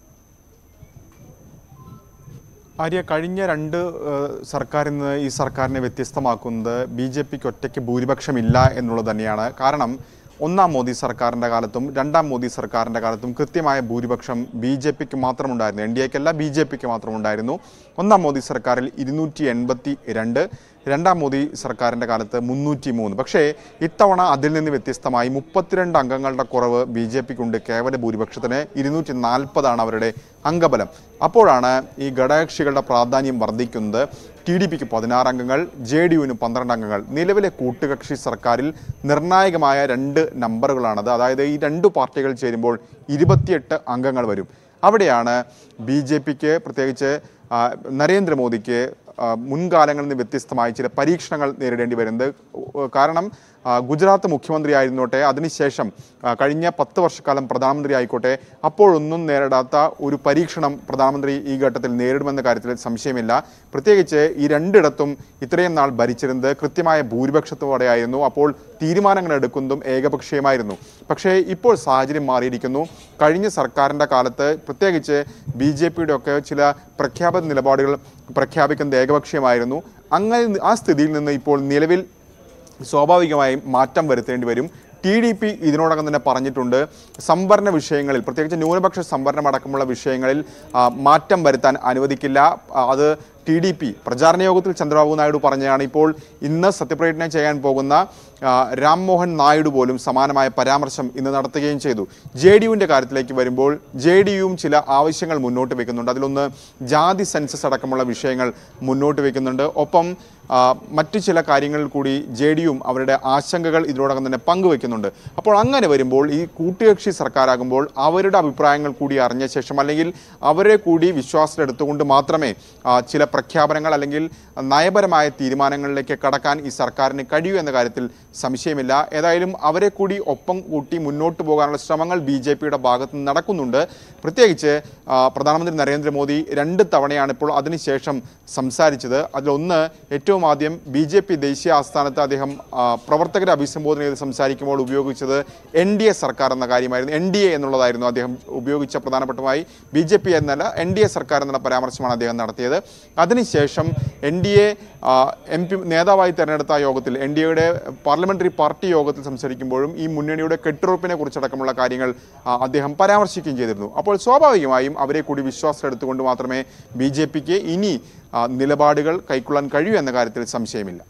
ആര്യ കഴിഞ്ഞ രണ്ട് ഏഹ്, സർക്കാരിൽ നിന്ന് ഈ സർക്കാരിനെ വ്യത്യസ്തമാക്കുന്നത് ബി ജെ പിക്ക് ഒറ്റയ്ക്ക് ഭൂരിപക്ഷമില്ല എന്നുള്ളത് തന്നെയാണ് കാരണം ഒന്നാം മോദി സർക്കാരിൻ്റെ കാലത്തും രണ്ടാം മോദി സർക്കാരിൻ്റെ കാലത്തും കൃത്യമായ ഭൂരിപക്ഷം ബി ജെ പിക്ക് മാത്രമുണ്ടായിരുന്നു എൻ ഡി എക്കല്ല ബി ജെ പിക്ക് മാത്രമുണ്ടായിരുന്നു ഒന്നാം മോദി സർക്കാരിൽ ഇരുന്നൂറ്റി എൺപത്തി രണ്ട് രണ്ടാം മോദി സർക്കാരിൻ്റെ കാലത്ത് മുന്നൂറ്റി മൂന്ന് പക്ഷേ ഇത്തവണ അതിൽ നിന്ന് വ്യത്യസ്തമായി മുപ്പത്തിരണ്ട് അംഗങ്ങളുടെ കുറവ് ബി ജെ പിക്കുണ്ട് കേവല ഭൂരിപക്ഷത്തിന് ഇരുന്നൂറ്റി നാൽപ്പതാണ് അവരുടെ അംഗബലം അപ്പോഴാണ് ഈ ഘടകകക്ഷികളുടെ പ്രാധാന്യം വർദ്ധിക്കുന്നത് ടി ഡി പിക്ക് പതിനാറ് അംഗങ്ങൾ ജെ ഡി യുവിന് പന്ത്രണ്ട് അംഗങ്ങൾ നിലവിലെ കൂട്ടുകക്ഷി സർക്കാരിൽ നിർണായകമായ രണ്ട് നമ്പറുകളാണത് അതായത് ഈ രണ്ട് പാർട്ടികൾ ചേരുമ്പോൾ ഇരുപത്തിയെട്ട് അംഗങ്ങൾ വരും അവിടെയാണ് ബി ജെ പിക്ക് പ്രത്യേകിച്ച് ആ, നരേന്ദ്രമോദിക്ക് ആ, മുൻകാലങ്ങളിൽ നിന്ന് വ്യത്യസ്തമായി ചില പരീക്ഷണങ്ങൾ നേരിടേണ്ടി വരുന്നത് ഉ- കാരണം ആ, ഗുജറാത്ത് മുഖ്യമന്ത്രി ആയിരുന്നോട്ടെ അതിനുശേഷം ആ, കഴിഞ്ഞ പത്ത് വർഷക്കാലം പ്രധാനമന്ത്രി ആയിക്കോട്ടെ അപ്പോഴൊന്നും നേരിടാത്ത ഒരു പരീക്ഷണം പ്രധാനമന്ത്രി ഈ ഘട്ടത്തിൽ നേരിടുമെന്ന കാര്യത്തിൽ സംശയമില്ല പ്രത്യേകിച്ച് ഈ രണ്ടിടത്തും ഇത്രയും നാൾ ഭരിച്ചിരുന്നത് കൃത്യമായ ഭൂരിപക്ഷത്തോടെയായിരുന്നു അപ്പോൾ തീരുമാനങ്ങൾ എടുക്കുന്നതും ഏകപക്ഷീയമായിരുന്നു പക്ഷേ ഇപ്പോൾ സാഹചര്യം മാറിയിരിക്കുന്നു കഴിഞ്ഞ സർക്കാരിൻ്റെ കാലത്ത് പ്രത്യേകിച്ച് ബി ജെ പിയുടെ ഒക്കെ ചില പ്രഖ്യാപിത നിലപാടുകൾ പ്രഖ്യാപിക്കുന്നത് ഏകപക്ഷീയമായിരുന്നു അങ്ങനെ ആ സ്ഥിതിയിൽ നിന്ന് ഇപ്പോൾ നിലവിൽ സ്വാഭാവികമായും മാറ്റം വരുത്തേണ്ടി വരും ടി ഡി പി ഇതിനോടകം തന്നെ പറഞ്ഞിട്ടുണ്ട് സംവരണ വിഷയങ്ങളിൽ പ്രത്യേകിച്ച് ന്യൂനപക്ഷ സംവരണം അടക്കമുള്ള വിഷയങ്ങളിൽ ആ, മാറ്റം വരുത്താൻ അനുവദിക്കില്ല ആ, അത് ടി ഡി പി പ്രചാരണ യോഗത്തിൽ ചന്ദ്രബാബു നായിഡു പറഞ്ഞതാണ് ഇപ്പോൾ ഇന്ന് സത്യപ്രതിജ്ഞ ചെയ്യാൻ പോകുന്ന ആ, രാംമോഹൻ നായിഡു പോലും സമാനമായ പരാമർശം ഇന്ന് നടത്തുകയും ചെയ്തു ജെ ഡി യുവിൻ്റെ കാര്യത്തിലേക്ക് വരുമ്പോൾ ജെ ഡി യുവും ചില ആവശ്യങ്ങൾ മുന്നോട്ട് വെക്കുന്നുണ്ട് അതിലൊന്ന് ജാതി സെൻസസ് അടക്കമുള്ള വിഷയങ്ങൾ മുന്നോട്ട് വെക്കുന്നുണ്ട് ഒപ്പം ആ, മറ്റു ചില കാര്യങ്ങളിൽ കൂടി ജെ ഡി യും അവരുടെ ആശങ്കകൾ ഇതിനോടകം തന്നെ പങ്കുവെക്കുന്നുണ്ട് അപ്പോൾ അങ്ങനെ വരുമ്പോൾ ഈ കൂട്ടുകക്ഷി സർക്കാരാകുമ്പോൾ അവരുടെ അഭിപ്രായങ്ങൾ കൂടി അറിഞ്ഞ ശേഷം അല്ലെങ്കിൽ അവരെ കൂടി വിശ്വാസത്തിലെടുത്തുകൊണ്ട് മാത്രമേ ആ, ചില പ്രഖ്യാപനങ്ങൾ അല്ലെങ്കിൽ നയപരമായ തീരുമാനങ്ങളിലേക്ക് കടക്കാൻ ഈ സർക്കാരിന് കഴിയൂ എന്ന കാര്യത്തിൽ സംശയമില്ല ഏതായാലും അവരെ കൂടി ഒപ്പം കൂട്ടി മുന്നോട്ട് പോകാനുള്ള ശ്രമങ്ങൾ ബി ജെ പിയുടെ ഭാഗത്ത് നിന്ന് നടക്കുന്നുണ്ട് പ്രത്യേകിച്ച് ആ, പ്രധാനമന്ത്രി നരേന്ദ്രമോദി രണ്ട് തവണയാണ് ഇപ്പോൾ അതിനുശേഷം സംസാരിച്ചത് അതിലൊന്ന് ഏറ്റവും ആദ്യം ബി ജെ പി ദേശീയ ആസ്ഥാനത്ത് അദ്ദേഹം ആ, പ്രവർത്തകരെ അഭിസംബോധന ചെയ്ത് സംസാരിക്കുമ്പോൾ ഉപയോഗിച്ചത് എൻ ഡി എ സർക്കാർ എന്ന കാര്യമായിരുന്നു എൻ ഡി എ എന്നുള്ളതായിരുന്നു അദ്ദേഹം ഉപയോഗിച്ച പ്രധാനപ്പെട്ടമായി ബി ജെ പി എന്നല്ല എൻ ഡി എ സർക്കാർ എന്നുള്ള പരാമർശമാണ് അദ്ദേഹം നടത്തിയത് അതിനുശേഷം N D A M P നേതാവായി തെരഞ്ഞെടുത്ത ആ യോഗത്തിൽ എൻ ഡി എയുടെ പാർലമെന്ററി പാർട്ടി യോഗത്തിൽ സംസാരിക്കുമ്പോഴും ഈ മുന്നണിയുടെ കെട്ടുറപ്പിനെ കുറിച്ചടക്കമുള്ള കാര്യങ്ങൾ ആ, അദ്ദേഹം പരാമർശിക്കുകയും ചെയ്തിരുന്നു അപ്പോൾ സ്വാഭാവികമായും അവരെ കൂടി വിശ്വാസത്തിലെടുത്തുകൊണ്ട് മാത്രമേ ബി ജെ പിക്ക് ഇനി ആ, നിലപാടുകൾ കൈക്കൊള്ളാൻ കഴിയൂ എന്ന കാര്യത്തിൽ സംശയമില്ല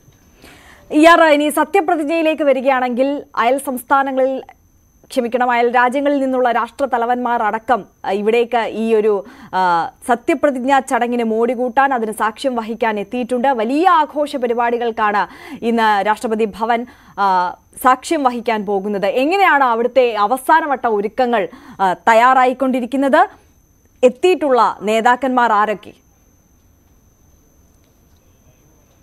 ഇയാർ ഇനി സത്യപ്രതിജ്ഞയിലേക്ക് വരികയാണെങ്കിൽ അയൽ സംസ്ഥാനങ്ങളിൽ ക്ഷമിക്കണം അയൽ രാജ്യങ്ങളിൽ നിന്നുള്ള രാഷ്ട്ര തലവന്മാർ അടക്കം അഹ്, ഇവിടേക്ക് ഈ ഒരു ആ, സത്യപ്രതിജ്ഞാ ചടങ്ങിന് മോടി കൂട്ടാൻ അതിന് സാക്ഷ്യം വഹിക്കാൻ എത്തിയിട്ടുണ്ട് വലിയ ആഘോഷ പരിപാടികൾക്കാണ് ഇന്ന് രാഷ്ട്രപതി ഭവൻ ആ, സാക്ഷ്യം വഹിക്കാൻ പോകുന്നത് എങ്ങനെയാണ് അവിടുത്തെ അവസാനവട്ട ഒരുക്കങ്ങൾ ആ, തയ്യാറായിക്കൊണ്ടിരിക്കുന്നത് എത്തിയിട്ടുള്ള നേതാക്കന്മാർ ആരൊക്കെ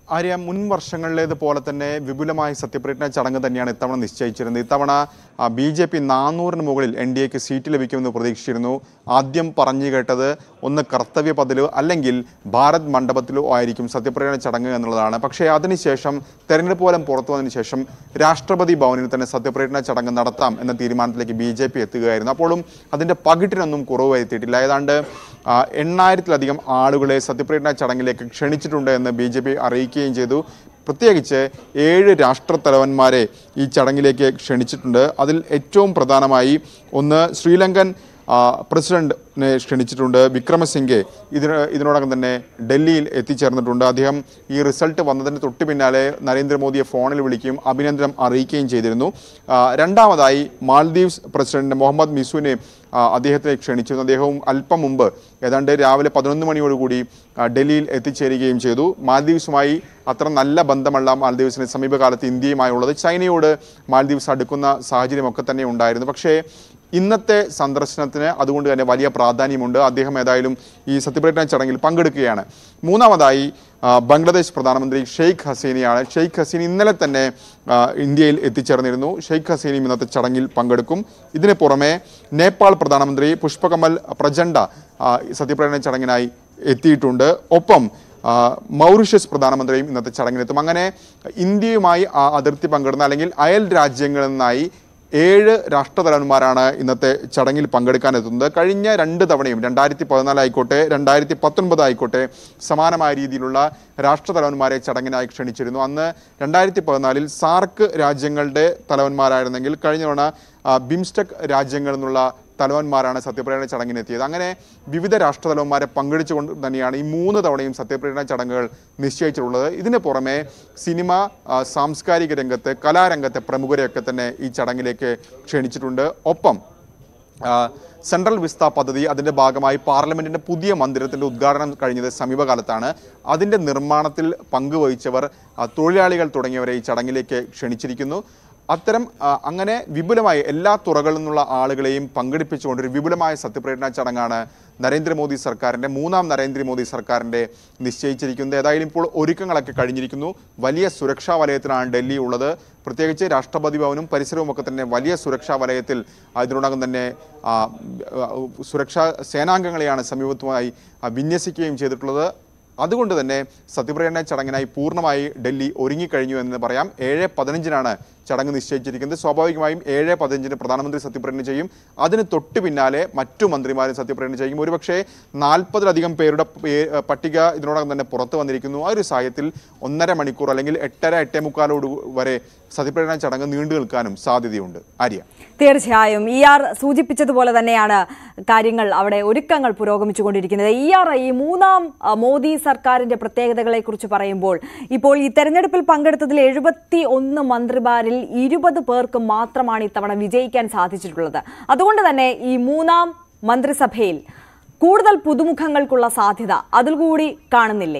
ആര്യ മുൻ വർഷങ്ങളിലേതുപോലെ തന്നെ വിപുലമായ സത്യപ്രതിജ്ഞ ചടങ്ങ് തന്നെയാണ് ഇത്തവണ നിശ്ചയിച്ചിരുന്നത് ഇത്തവണ ബി ജെ പി നാനൂറിന് മുകളിൽ എൻ ഡി എക്ക് സീറ്റ് ലഭിക്കുമെന്ന് പ്രതീക്ഷിച്ചിരുന്നു ആദ്യം പറഞ്ഞു കേട്ടത് ഒന്ന് കർത്തവ്യ പതിലോ അല്ലെങ്കിൽ ഭാരത് മണ്ഡപത്തിലോ ആയിരിക്കും സത്യപ്രതിജ്ഞ ചടങ്ങ് എന്നുള്ളതാണ് പക്ഷേ അതിനുശേഷം തെരഞ്ഞെടുപ്പ് ഫലം പുറത്തു വന്നതിന് ശേഷം രാഷ്ട്രപതി ഭവനിൽ തന്നെ സത്യപ്രതിജ്ഞ ചടങ്ങ് നടത്താം എന്ന തീരുമാനത്തിലേക്ക് ബി ജെ പി എത്തുകയായിരുന്നു അപ്പോഴും അതിൻ്റെ പകിട്ടിനൊന്നും കുറവ് വരുത്തിയിട്ടില്ല ഏതാണ്ട് ആ, എണ്ണായിരത്തിലധികം ആളുകളെ സത്യപ്രതിജ്ഞ ചടങ്ങിലേക്ക് ക്ഷണിച്ചിട്ടുണ്ട് എന്ന് ബി ജെ പി അറിയിക്കുകയും ചെയ്തു പ്രത്യേകിച്ച് ഏഴ് രാഷ്ട്രത്തലവന്മാരെ ഈ ചടങ്ങിലേക്ക് ക്ഷണിച്ചിട്ടുണ്ട് അതിൽ ഏറ്റവും പ്രധാനമായി ഒന്ന് ശ്രീലങ്കൻ ആ, പ്രസിഡന്റിനെ ക്ഷണിച്ചിട്ടുണ്ട് വിക്രമസിംഗെ ഇതിന് ഇതിനോടകം തന്നെ ഡൽഹിയിൽ എത്തിച്ചേർന്നിട്ടുണ്ട് അദ്ദേഹം ഈ റിസൾട്ട് വന്നതിന് തൊട്ട് പിന്നാലെ നരേന്ദ്രമോദിയെ ഫോണിൽ വിളിക്കുകയും അഭിനന്ദനം അറിയിക്കുകയും ചെയ്തിരുന്നു ആ, രണ്ടാമതായി മാൽദീവ്സ് പ്രസിഡന്റ് മുഹമ്മദ് മിസുവിനെ ആ, അദ്ദേഹത്തെ ക്ഷണിച്ചിരുന്നു അദ്ദേഹവും അല്പം മുമ്പ് ഏതാണ്ട് രാവിലെ പതിനൊന്ന് മണിയോടുകൂടി ആ, ഡൽഹിയിൽ എത്തിച്ചേരുകയും ചെയ്തു മാൽദീവ്സുമായി അത്ര നല്ല ബന്ധമല്ല മാൽദീവ്സിന് സമീപകാലത്ത് ഇന്ത്യയുമായുള്ളത് ചൈനയോട് മാൽദീവ്സ് അടുക്കുന്ന സാഹചര്യമൊക്കെ തന്നെ ഉണ്ടായിരുന്നു പക്ഷേ ഇന്നത്തെ സന്ദർശനത്തിന് അതുകൊണ്ട് തന്നെ വലിയ പ്രാധാന്യമുണ്ട് അദ്ദേഹം ഏതായാലും ഈ സത്യപ്രതിജ്ഞ ചടങ്ങിൽ പങ്കെടുക്കുകയാണ് മൂന്നാമതായി ആ, ബംഗ്ലാദേശ് പ്രധാനമന്ത്രി ഷെയ്ഖ് ഹസീനയാണ് ഷെയ്ഖ് ഹസീന ഇന്നലെ തന്നെ ആ, ഇന്ത്യയിൽ എത്തിച്ചേർന്നിരുന്നു ഷെയ്ഖ് ഹസീനയും ഇന്നത്തെ ചടങ്ങിൽ പങ്കെടുക്കും ഇതിന് പുറമെ നേപ്പാൾ പ്രധാനമന്ത്രി പുഷ്പകമൽ പ്രചണ്ഡ ആ, സത്യപ്രതിജ്ഞ ചടങ്ങിനായി എത്തിയിട്ടുണ്ട് ഒപ്പം ആ, മൗറീഷ്യസ് പ്രധാനമന്ത്രിയും ഇന്നത്തെ ചടങ്ങിലെത്തും അങ്ങനെ ഇന്ത്യയുമായി ആ അതിർത്തി പങ്കിടുന്ന അല്ലെങ്കിൽ അയൽ രാജ്യങ്ങളിൽ നിന്നായി ഏഴ് രാഷ്ട്രതലവന്മാരാണ് ഇന്നത്തെ ചടങ്ങിൽ പങ്കെടുക്കാനെത്തുന്നത് കഴിഞ്ഞ രണ്ട് തവണയും രണ്ടായിരത്തി പതിനാല് ആയിക്കോട്ടെ രണ്ടായിരത്തി പത്തൊൻപത് ആയിക്കോട്ടെ സമാനമായ രീതിയിലുള്ള രാഷ്ട്രതലവന്മാരെ ചടങ്ങിനായി ക്ഷണിച്ചിരുന്നു അന്ന് രണ്ടായിരത്തി പതിനാലിൽ സാർക്ക് രാജ്യങ്ങളുടെ തലവന്മാരായിരുന്നെങ്കിൽ കഴിഞ്ഞ തവണ ആ, ബിംസ്റ്റെക് രാജ്യങ്ങളിൽ നിന്നുള്ള തലവന്മാരാണ് സത്യപ്രതിജ്ഞ ചടങ്ങിനെത്തിയത് അങ്ങനെ വിവിധ രാഷ്ട്രതലവന്മാരെ പങ്കെടുച്ചുകൊണ്ട് തന്നെയാണ് ഈ മൂന്ന് തവണയും സത്യപ്രതിജ്ഞ ചടങ്ങുകൾ നിശ്ചയിച്ചിട്ടുള്ളത് ഇതിന് പുറമെ സിനിമ ആ, സാംസ്കാരിക രംഗത്ത് കലാരംഗത്തെ പ്രമുഖരെയൊക്കെ തന്നെ ഈ ചടങ്ങിലേക്ക് ക്ഷണിച്ചിട്ടുണ്ട് ഒപ്പം ആ, സെൻട്രൽ വിസ്ത പദ്ധതി അതിന്റെ ഭാഗമായി പാർലമെന്റിന്റെ പുതിയ മന്ദിരത്തിന്റെ ഉദ്ഘാടനം കഴിഞ്ഞത് സമീപകാലത്താണ് അതിന്റെ നിർമ്മാണത്തിൽ പങ്കുവഹിച്ചവർ ആ, തൊഴിലാളികൾ തുടങ്ങിയവരെ ഈ ചടങ്ങിലേക്ക് ക്ഷണിച്ചിരിക്കുന്നു അത്തരം ആ, അങ്ങനെ വിപുലമായി എല്ലാ തുറകളിൽ നിന്നുള്ള ആളുകളെയും പങ്കെടുപ്പിച്ചുകൊണ്ടൊരു വിപുലമായ സത്യപ്രതിജ്ഞാ ചടങ്ങാണ് നരേന്ദ്രമോദി സർക്കാരിന്റെ മൂന്നാം നരേന്ദ്രമോദി സർക്കാരിന്റെ നിശ്ചയിച്ചിരിക്കുന്നത് ഏതായാലും ഇപ്പോൾ ഒരുക്കങ്ങളൊക്കെ കഴിഞ്ഞിരിക്കുന്നു വലിയ സുരക്ഷാ വലയത്തിലാണ് ഡൽഹി ഉള്ളത് പ്രത്യേകിച്ച് രാഷ്ട്രപതി ഭവനും പരിസരവും ഒക്കെ തന്നെ വലിയ സുരക്ഷാ വലയത്തിൽ ആ, ഇതിനോടകം തന്നെ ആ, ആ, സുരക്ഷാ സേനാംഗങ്ങളെയാണ് സമീപത്തുമായി ആ, വിന്യസിക്കുകയും ചെയ്തിട്ടുള്ളത് അതുകൊണ്ട് തന്നെ സത്യപ്രതിജ്ഞ ചടങ്ങിനായി പൂർണ്ണമായി ഡൽഹി ഒരുങ്ങിക്കഴിഞ്ഞു എന്ന് പറയാം ഏഴ് പതിനഞ്ചിനാണ് ചടങ്ങ് നിശ്ചയിച്ചിരിക്കുന്നത് സ്വാഭാവികമായും ഏഴ് പതിനഞ്ചിന് പ്രധാനമന്ത്രി സത്യപ്രതിജ്ഞ ചെയ്യും അതിന് തൊട്ട് പിന്നാലെ മറ്റു മന്ത്രിമാരും സത്യപ്രതിജ്ഞ ചെയ്യും ഒരുപക്ഷെ നാൽപ്പതിലധികം പേരുടെ പേ- പട്ടിക ഇതിനോടകം തന്നെ പുറത്തു വന്നിരിക്കുന്നു ആ ഒരു സാഹചര്യത്തിൽ ഒന്നര മണിക്കൂർ അല്ലെങ്കിൽ എട്ടര എട്ടേ മുക്കാലോട് വരെ സത്യപ്രതിജ്ഞ ചടങ്ങ് നീണ്ടു നിൽക്കാനും സാധ്യതയുണ്ട് ആര്യ തീർച്ചയായും ഇ ആർ സൂചിപ്പിച്ചതുപോലെ തന്നെയാണ് കാര്യങ്ങൾ അവിടെ ഒരുക്കങ്ങൾ പുരോഗമിച്ചുകൊണ്ടിരിക്കുന്നത് ഇ ആർ ഈ മൂന്നാം ആ, മോദി സർക്കാരിന്റെ പ്രത്യേകതകളെ കുറിച്ച് പറയുമ്പോൾ ഇപ്പോൾ ഈ തെരഞ്ഞെടുപ്പിൽ പങ്കെടുത്തതിൽ എഴുപത്തി ഒന്ന് മന്ത്രിമാരിൽ ഇരുപത് പേർക്ക് മാത്രമാണ് ഇത്തവണ വിജയിക്കാൻ സാധിച്ചിട്ടുള്ളത് അതുകൊണ്ട് തന്നെ ഈ മൂന്നാം മന്ത്രിസഭയിൽ കൂടുതൽ പുതുമുഖങ്ങൾക്കുള്ള സാധ്യത അതിൽ കൂടി കാണുന്നില്ലേ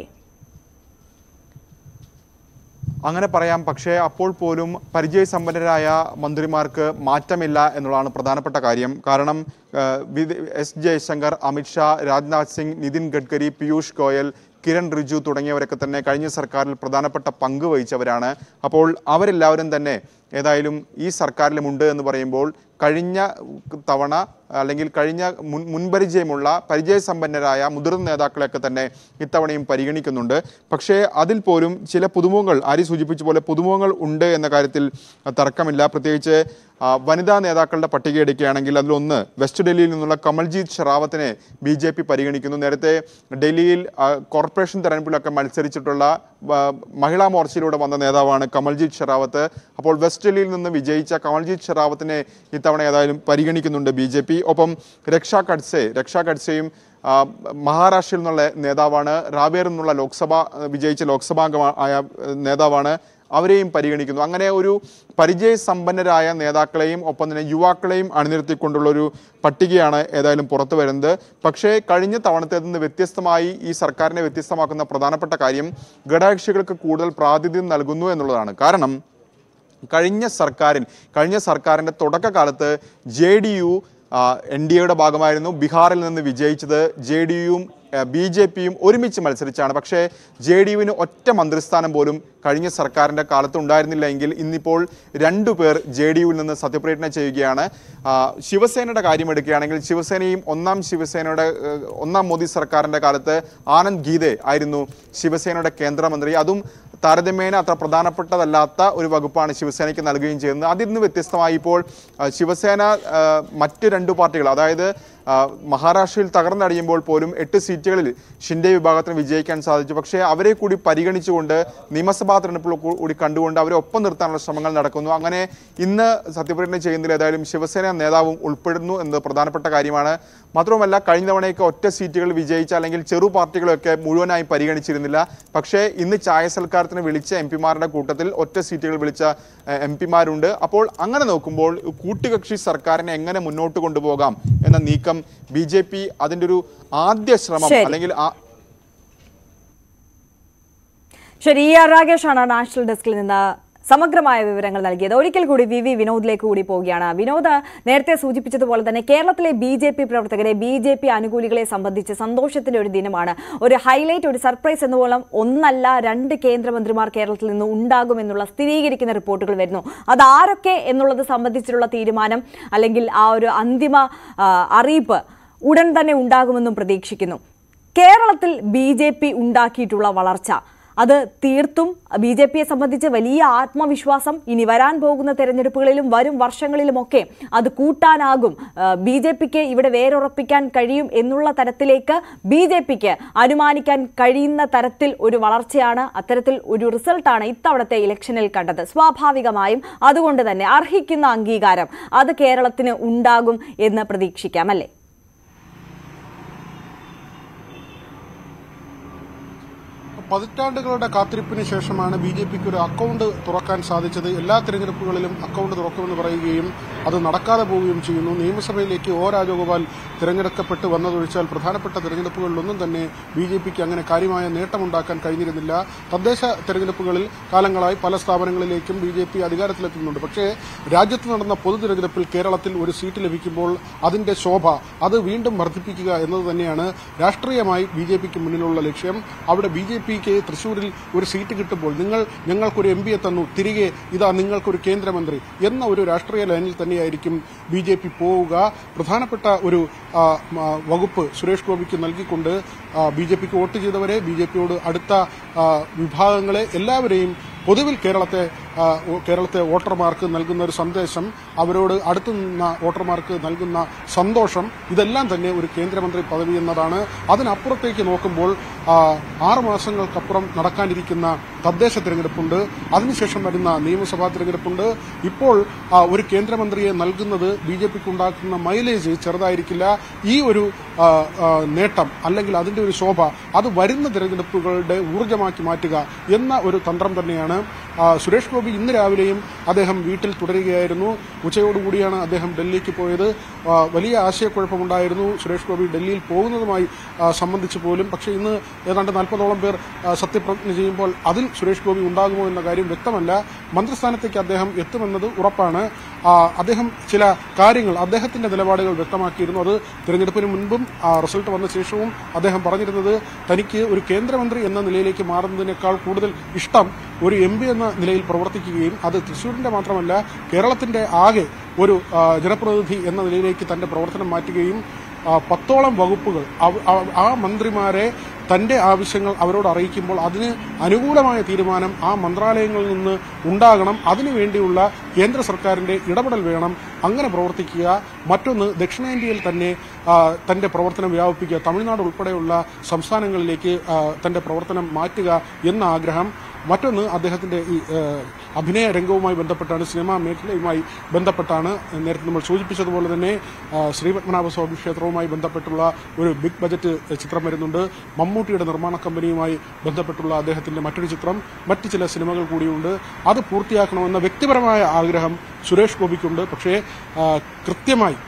അങ്ങനെ പറയാം പക്ഷേ അപ്പോൾ പോലും പരിചയസമ്പന്നരായ മന്ത്രിമാർക്ക് മാറ്റമില്ല എന്നുള്ളതാണ് പ്രധാനപ്പെട്ട കാര്യം കാരണം ഏഹ്, വിദേ- എസ് ജയശങ്കർ അമിത്ഷാ രാജ്നാഥ് സിംഗ് നിതിൻ ഗഡ്കരി പീയൂഷ് ഗോയൽ കിരൺ റിജു തുടങ്ങിയവരൊക്കെ തന്നെ കഴിഞ്ഞ സർക്കാരിൽ പ്രധാനപ്പെട്ട പങ്ക് വഹിച്ചവരാണ് അപ്പോൾ അവരെല്ലാവരും തന്നെ ഏതായാലും ഈ സർക്കാരിലുമുണ്ട് എന്ന് പറയുമ്പോൾ കഴിഞ്ഞ തവണ അല്ലെങ്കിൽ കഴിഞ്ഞ മുൻ മുൻപരിചയമുള്ള പരിചയസമ്പന്നരായ മുതിർന്ന നേതാക്കളെയൊക്കെ തന്നെ ഇത്തവണയും പരിഗണിക്കുന്നുണ്ട് പക്ഷേ അതിൽ പോലും ചില പുതുമുഖങ്ങൾ ആരി സൂചിപ്പിച്ച പോലെ പുതുമുഖങ്ങൾ ഉണ്ട് എന്ന കാര്യത്തിൽ തർക്കമില്ല പ്രത്യേകിച്ച് ആ, വനിതാ നേതാക്കളുടെ പട്ടിക എടുക്കുകയാണെങ്കിൽ അതിലൊന്ന് വെസ്റ്റ് ഡൽഹിയിൽ നിന്നുള്ള കമൽജീത് ഷെറാവത്തിനെ ബി ജെ പി പരിഗണിക്കുന്നു നേരത്തെ ഡൽഹിയിൽ ആ, കോർപ്പറേഷൻ തെരഞ്ഞെടുപ്പിലൊക്കെ മത്സരിച്ചിട്ടുള്ള ആ, മഹിളാ മോർച്ചയിലൂടെ വന്ന നേതാവാണ് കമൽജീത് ഷെറാവത്ത് അപ്പോൾ വെസ്റ്റ് ഡൽഹിയിൽ നിന്ന് വിജയിച്ച കമൽജീത് ഷെറാവത്തിനെ ഇത്തവണ ഏതായാലും പരിഗണിക്കുന്നുണ്ട് ബി ജെ പി ഒപ്പം രക്ഷാ ഖഡ്സെ രക്ഷാ ഖഡ്സെയും ആ, മഹാരാഷ്ട്രയിൽ നിന്നുള്ള നേതാവാണ് റാവേറിൽ നിന്നുള്ള ലോക്സഭ വിജയിച്ച ലോക്സഭാംഗമായ നേതാവാണ് അവരെയും പരിഗണിക്കുന്നു അങ്ങനെ ഒരു പരിചയസമ്പന്നരായ നേതാക്കളെയും ഒപ്പം തന്നെ യുവാക്കളെയും അണിനിരത്തിക്കൊണ്ടുള്ള ഒരു പട്ടികയാണ് ഏതായാലും പുറത്തു വരുന്നത് പക്ഷേ കഴിഞ്ഞ തവണത്തേതിൽ നിന്ന് വ്യത്യസ്തമായി ഈ സർക്കാരിനെ വ്യത്യസ്തമാക്കുന്ന പ്രധാനപ്പെട്ട കാര്യം ഘടകകക്ഷികൾക്ക് കൂടുതൽ പ്രാതിനിധ്യം നൽകുന്നു എന്നുള്ളതാണ് കാരണം കഴിഞ്ഞ സർക്കാരിൻ കഴിഞ്ഞ സർക്കാരിൻ്റെ തുടക്കകാലത്ത് J D U N D എയുടെ ഭാഗമായിരുന്നു ബീഹാറിൽ നിന്ന് വിജയിച്ചത് ജെ ഡി യുവും ബി ജെ പിയും ഒരുമിച്ച് മത്സരിച്ചാണ് പക്ഷേ ജെ ഡി യുവിന് ഒറ്റ മന്ത്രിസ്ഥാനം പോലും കഴിഞ്ഞ സർക്കാരിൻ്റെ കാലത്ത് ഉണ്ടായിരുന്നില്ല എങ്കിൽ ഇന്നിപ്പോൾ രണ്ടു പേർ ജെ ഡി യുവിൽ നിന്ന് സത്യപ്രതിജ്ഞ ചെയ്യുകയാണ് ആ, ശിവസേനയുടെ കാര്യം എടുക്കുകയാണെങ്കിൽ ശിവസേനയും ഒന്നാം ശിവസേനയുടെ ഏഹ്, ഒന്നാം മോദി സർക്കാരിൻ്റെ കാലത്ത് ആനന്ദ് ഗീതെ ആയിരുന്നു ശിവസേനയുടെ കേന്ദ്രമന്ത്രി അതും താരതമ്യേന അത്ര പ്രധാനപ്പെട്ടതല്ലാത്ത ഒരു വകുപ്പാണ് ശിവസേനയ്ക്ക് നൽകുകയും ചെയ്യുന്നത് അതിൽ നിന്ന് വ്യത്യസ്തമായി ഇപ്പോൾ ആ, ശിവസേന ആ, മറ്റ് രണ്ട് പാർട്ടികൾ അതായത് ആ, മഹാരാഷ്ട്രയിൽ തകർന്നടിയുമ്പോൾ പോലും എട്ട് സീറ്റുകളിൽ ഷിൻഡെ വിഭാഗത്തിന് വിജയിക്കാൻ സാധിച്ചു പക്ഷേ അവരെ കൂടി പരിഗണിച്ചുകൊണ്ട് നിയമസഭാ തെരഞ്ഞെടുപ്പിൽ കൂ- കൂടി കണ്ടുകൊണ്ട് അവരെ ഒപ്പം നിർത്താനുള്ള ശ്രമങ്ങൾ നടക്കുന്നു അങ്ങനെ ഇന്ന് സത്യപ്രതിജ്ഞ ചെയ്യുന്നതിൽ ഏതായാലും ശിവസേന നേതാവും ഉൾപ്പെടുന്നു എന്നത് പ്രധാനപ്പെട്ട കാര്യമാണ് മാത്രവുമല്ല കഴിഞ്ഞ തവണയൊക്കെ ഒറ്റ സീറ്റുകൾ വിജയിച്ച അല്ലെങ്കിൽ ചെറു പാർട്ടികളൊക്കെ മുഴുവനായി പരിഗണിച്ചിരുന്നില്ല പക്ഷേ ഇന്ന് ചായ സൽക്കാരത്തിന് വിളിച്ച എം പിമാരുടെ കൂട്ടത്തിൽ ഒറ്റ സീറ്റുകൾ വിളിച്ച എം പിമാരുണ്ട് അപ്പോൾ അങ്ങനെ നോക്കുമ്പോൾ കൂട്ടുകക്ഷി സർക്കാരിനെ എങ്ങനെ മുന്നോട്ട് കൊണ്ടുപോകാം എന്ന നീക്കം ബി ജെ പി അതിൻ്റെ ഒരു ആദ്യ ശ്രമം ശരി. അല്ലെങ്കിൽ ആ- ശരി ഇ ആർ രാകേഷാണ് നാഷണൽ ഡെസ്കിൽ നിന്ന് സമഗ്രമായ വിവരങ്ങൾ നൽകിയത് ഒരിക്കൽ കൂടി വി വി വിനോദിലേക്ക് കൂടി പോവുകയാണ് വിനോദ് നേരത്തെ സൂചിപ്പിച്ചതുപോലെ തന്നെ കേരളത്തിലെ ബി ജെ പി പ്രവർത്തകരെ ബി ജെ പി അനുകൂലികളെ സംബന്ധിച്ച് സന്തോഷത്തിന്റെ ഒരു ദിനമാണ് ഒരു ഹൈലൈറ്റ് ഒരു സർപ്രൈസ് എന്നപോലെ ഒന്നല്ല രണ്ട് കേന്ദ്രമന്ത്രിമാർ കേരളത്തിൽ നിന്ന് ഉണ്ടാകുമെന്നുള്ള സ്ഥിരീകരിക്കുന്ന റിപ്പോർട്ടുകൾ വരുന്നു അത് ആരൊക്കെ എന്നുള്ളത് സംബന്ധിച്ചിട്ടുള്ള തീരുമാനം അല്ലെങ്കിൽ ആ ഒരു അന്തിമ ആ, അറിയിപ്പ് ഉടൻ തന്നെ ഉണ്ടാകുമെന്നും പ്രതീക്ഷിക്കുന്നു കേരളത്തിൽ ബി ജെ പി ഉണ്ടാക്കിയിട്ടുള്ള വളർച്ച അത് തീർത്തും ബി ജെ പിയെ സംബന്ധിച്ച് വലിയ ആത്മവിശ്വാസം ഇനി വരാൻ പോകുന്ന തെരഞ്ഞെടുപ്പുകളിലും വരും വർഷങ്ങളിലുമൊക്കെ അത് കൂട്ടാനാകും ബി ജെ പിക്ക് ഇവിടെ വേരുറപ്പിക്കാൻ കഴിയും എന്നുള്ള തരത്തിലേക്ക് ബി ജെ പിക്ക് അനുമാനിക്കാൻ കഴിയുന്ന തരത്തിൽ ഒരു വളർച്ചയാണ് അത്തരത്തിൽ ഒരു റിസൾട്ടാണ് ഇത്തവണത്തെ ഇലക്ഷനിൽ കണ്ടത് സ്വാഭാവികമായും അതുകൊണ്ട് തന്നെ അർഹിക്കുന്ന അംഗീകാരം അത് കേരളത്തിന് ഉണ്ടാകും എന്ന് പ്രതീക്ഷിക്കാം അല്ലേ പതിറ്റാണ്ടുകളുടെ കാത്തിരിപ്പിന് ശേഷമാണ് ബി ജെ പിക്ക് ഒരു അക്കൗണ്ട് തുറക്കാൻ സാധിച്ചത് എല്ലാ തിരഞ്ഞെടുപ്പുകളിലും അക്കൗണ്ട് തുറക്കുമെന്ന് പറയുകയും അത് നടക്കാതെ പോവുകയും ചെയ്യുന്നു നിയമസഭയിലേക്ക് ഒ രാജഗോപാൽ തിരഞ്ഞെടുക്കപ്പെട്ട് വന്നതൊഴിച്ചാൽ പ്രധാനപ്പെട്ട തിരഞ്ഞെടുപ്പുകളിലൊന്നും തന്നെ ബി ജെ പിക്ക് അങ്ങനെ കാര്യമായ നേട്ടമുണ്ടാക്കാൻ കഴിഞ്ഞിരുന്നില്ല തദ്ദേശ തിരഞ്ഞെടുപ്പുകളിൽ കാലങ്ങളായി പല സ്ഥാപനങ്ങളിലേക്കും ബി ജെ പി അധികാരത്തിലെത്തുന്നുണ്ട് പക്ഷേ രാജ്യത്ത് നടന്ന പൊതു തിരഞ്ഞെടുപ്പിൽ കേരളത്തിൽ ഒരു സീറ്റ് ലഭിക്കുമ്പോൾ അതിന്റെ ശോഭ അത് വീണ്ടും വർദ്ധിപ്പിക്കുക എന്നത് തന്നെയാണ് രാഷ്ട്രീയമായി ബി ജെ പിക്ക് മുന്നിലുള്ള ലക്ഷ്യം അവിടെ ബി ജെ പിക്ക് തൃശൂരിൽ ഒരു സീറ്റ് കിട്ടുമ്പോൾ നിങ്ങൾ ഞങ്ങൾക്കൊരു എം പിയെ തന്നു തിരികെ ഇതാ നിങ്ങൾക്കൊരു കേന്ദ്രമന്ത്രി എന്ന ഒരു രാഷ്ട്രീയ ലൈനിൽ തന്നെയായിരിക്കും ബി ജെ പി പോവുക പ്രധാനപ്പെട്ട ഒരു ആ, ആ, വകുപ്പ് സുരേഷ് ഗോപിക്ക് നൽകിക്കൊണ്ട് ബി ജെ പിക്ക് വോട്ട് ചെയ്തവരെ ബി ജെ പിയോട് അടുത്ത ആ, വിഭാഗങ്ങളെ എല്ലാവരെയും പൊതുവിൽ കേരളത്തെ ആ, ഓ- കേരളത്തെ വോട്ടർമാർക്ക് നൽകുന്ന ഒരു സന്ദേശം അവരോട് അടുത്തു നിന്ന വോട്ടർമാർക്ക് നൽകുന്ന സന്തോഷം ഇതെല്ലാം തന്നെ ഒരു കേന്ദ്രമന്ത്രി പദവി എന്നതാണ് അതിനപ്പുറത്തേക്ക് നോക്കുമ്പോൾ ആ, ആറ് മാസങ്ങൾക്കപ്പുറം നടക്കാനിരിക്കുന്ന തദ്ദേശ തിരഞ്ഞെടുപ്പുണ്ട് അതിനുശേഷം വരുന്ന നിയമസഭാ തിരഞ്ഞെടുപ്പുണ്ട് ഇപ്പോൾ ആ, ഒരു കേന്ദ്രമന്ത്രിയെ നൽകുന്നത് ബി ജെ പിക്ക് ഉണ്ടാക്കുന്ന മൈലേജ് ചെറുതായിരിക്കില്ല ഈ ഒരു ആ, ആ, നേട്ടം അല്ലെങ്കിൽ അതിന്റെ ഒരു ശോഭ അത് വരുന്ന തിരഞ്ഞെടുപ്പുകളുടെ ഊർജ്ജമാക്കി മാറ്റുക എന്ന ഒരു തന്ത്രം തന്നെയാണ് ആ, സുരേഷ് ഗോപി ഇന്ന് രാവിലെയും അദ്ദേഹം വീട്ടിൽ തുടരുകയായിരുന്നു ഉച്ചയോടുകൂടിയാണ് അദ്ദേഹം ഡൽഹിക്ക് പോയത് ആ, വലിയ ആശയക്കുഴപ്പമുണ്ടായിരുന്നു സുരേഷ് ഗോപി ഡൽഹിയിൽ പോകുന്നതുമായി ആ, സംബന്ധിച്ച് പോലും പക്ഷേ ഇന്ന് ഏതാണ്ട് നാൽപ്പതോളം പേർ ആ, സത്യപ്രതിജ്ഞ ചെയ്യുമ്പോൾ അതിൽ സുരേഷ് ഗോപി ഉണ്ടാകുമോ എന്ന കാര്യം വ്യക്തമല്ല മന്ത്രിസ്ഥാനത്തേക്ക് അദ്ദേഹം എത്തുമെന്നത് ഉറപ്പാണ് ആ, അദ്ദേഹം ചില കാര്യങ്ങൾ അദ്ദേഹത്തിന്റെ നിലപാടുകൾ വ്യക്തമാക്കിയിരുന്നു അത് തിരഞ്ഞെടുപ്പിന് മുൻപും ആ, റിസൾട്ട് വന്ന ശേഷവും അദ്ദേഹം പറഞ്ഞിരുന്നത് തനിക്ക് ഒരു കേന്ദ്രമന്ത്രി എന്ന നിലയിലേക്ക് മാറുന്നതിനേക്കാൾ കൂടുതൽ ഇഷ്ടം ഒരു എം പി എന്ന നിലയിൽ പ്രവർത്തിക്കുകയും അത് തൃശ്ശൂരിന്റെ മാത്രമല്ല കേരളത്തിന്റെ ആകെ ഒരു ആ, ജനപ്രതിനിധി എന്ന നിലയിലേക്ക് തന്റെ പ്രവർത്തനം മാറ്റുകയും ആ, പത്തോളം വകുപ്പുകൾ അവ- അവ- ആ മന്ത്രിമാരെ തന്റെ ആവശ്യങ്ങൾ അവരോട് അറിയിക്കുമ്പോൾ അതിന് അനുകൂലമായ തീരുമാനം ആ മന്ത്രാലയങ്ങളിൽ നിന്ന് ഉണ്ടാകണം അതിനുവേണ്ടിയുള്ള കേന്ദ്ര സർക്കാരിന്റെ ഇടപെടൽ വേണം അങ്ങനെ പ്രവർത്തിക്കുക മറ്റൊന്ന് ദക്ഷിണേന്ത്യയിൽ തന്നെ ആ, തന്റെ പ്രവർത്തനം വ്യാപിപ്പിക്കുക തമിഴ്നാട് ഉൾപ്പെടെയുള്ള സംസ്ഥാനങ്ങളിലേക്ക് ആ, തന്റെ പ്രവർത്തനം മാറ്റുക എന്ന ആഗ്രഹം മറ്റൊന്ന് അദ്ദേഹത്തിന്റെ ഈ ആ, അഭിനയ രംഗവുമായി ബന്ധപ്പെട്ടാണ് സിനിമാ മേഖലയുമായി ബന്ധപ്പെട്ടാണ് നേരത്തെ നമ്മൾ സൂചിപ്പിച്ചതുപോലെ തന്നെ ആ, ശ്രീപത്മനാഭസ്വാമി ക്ഷേത്രവുമായി ബന്ധപ്പെട്ടുള്ള ഒരു ബിഗ് ബജറ്റ് ചിത്രം വരുന്നുണ്ട് മമ്മൂട്ടിയുടെ നിർമ്മാണ കമ്പനിയുമായി ബന്ധപ്പെട്ടുള്ള അദ്ദേഹത്തിന്റെ മറ്റൊരു ചിത്രം മറ്റ് ചില സിനിമകൾ കൂടിയുണ്ട് അത് പൂർത്തിയാക്കണമെന്ന വ്യക്തിപരമായ ആഗ്രഹം സുരേഷ് ഗോപിക്കുണ്ട് പക്ഷേ ആ, കൃത്യമായി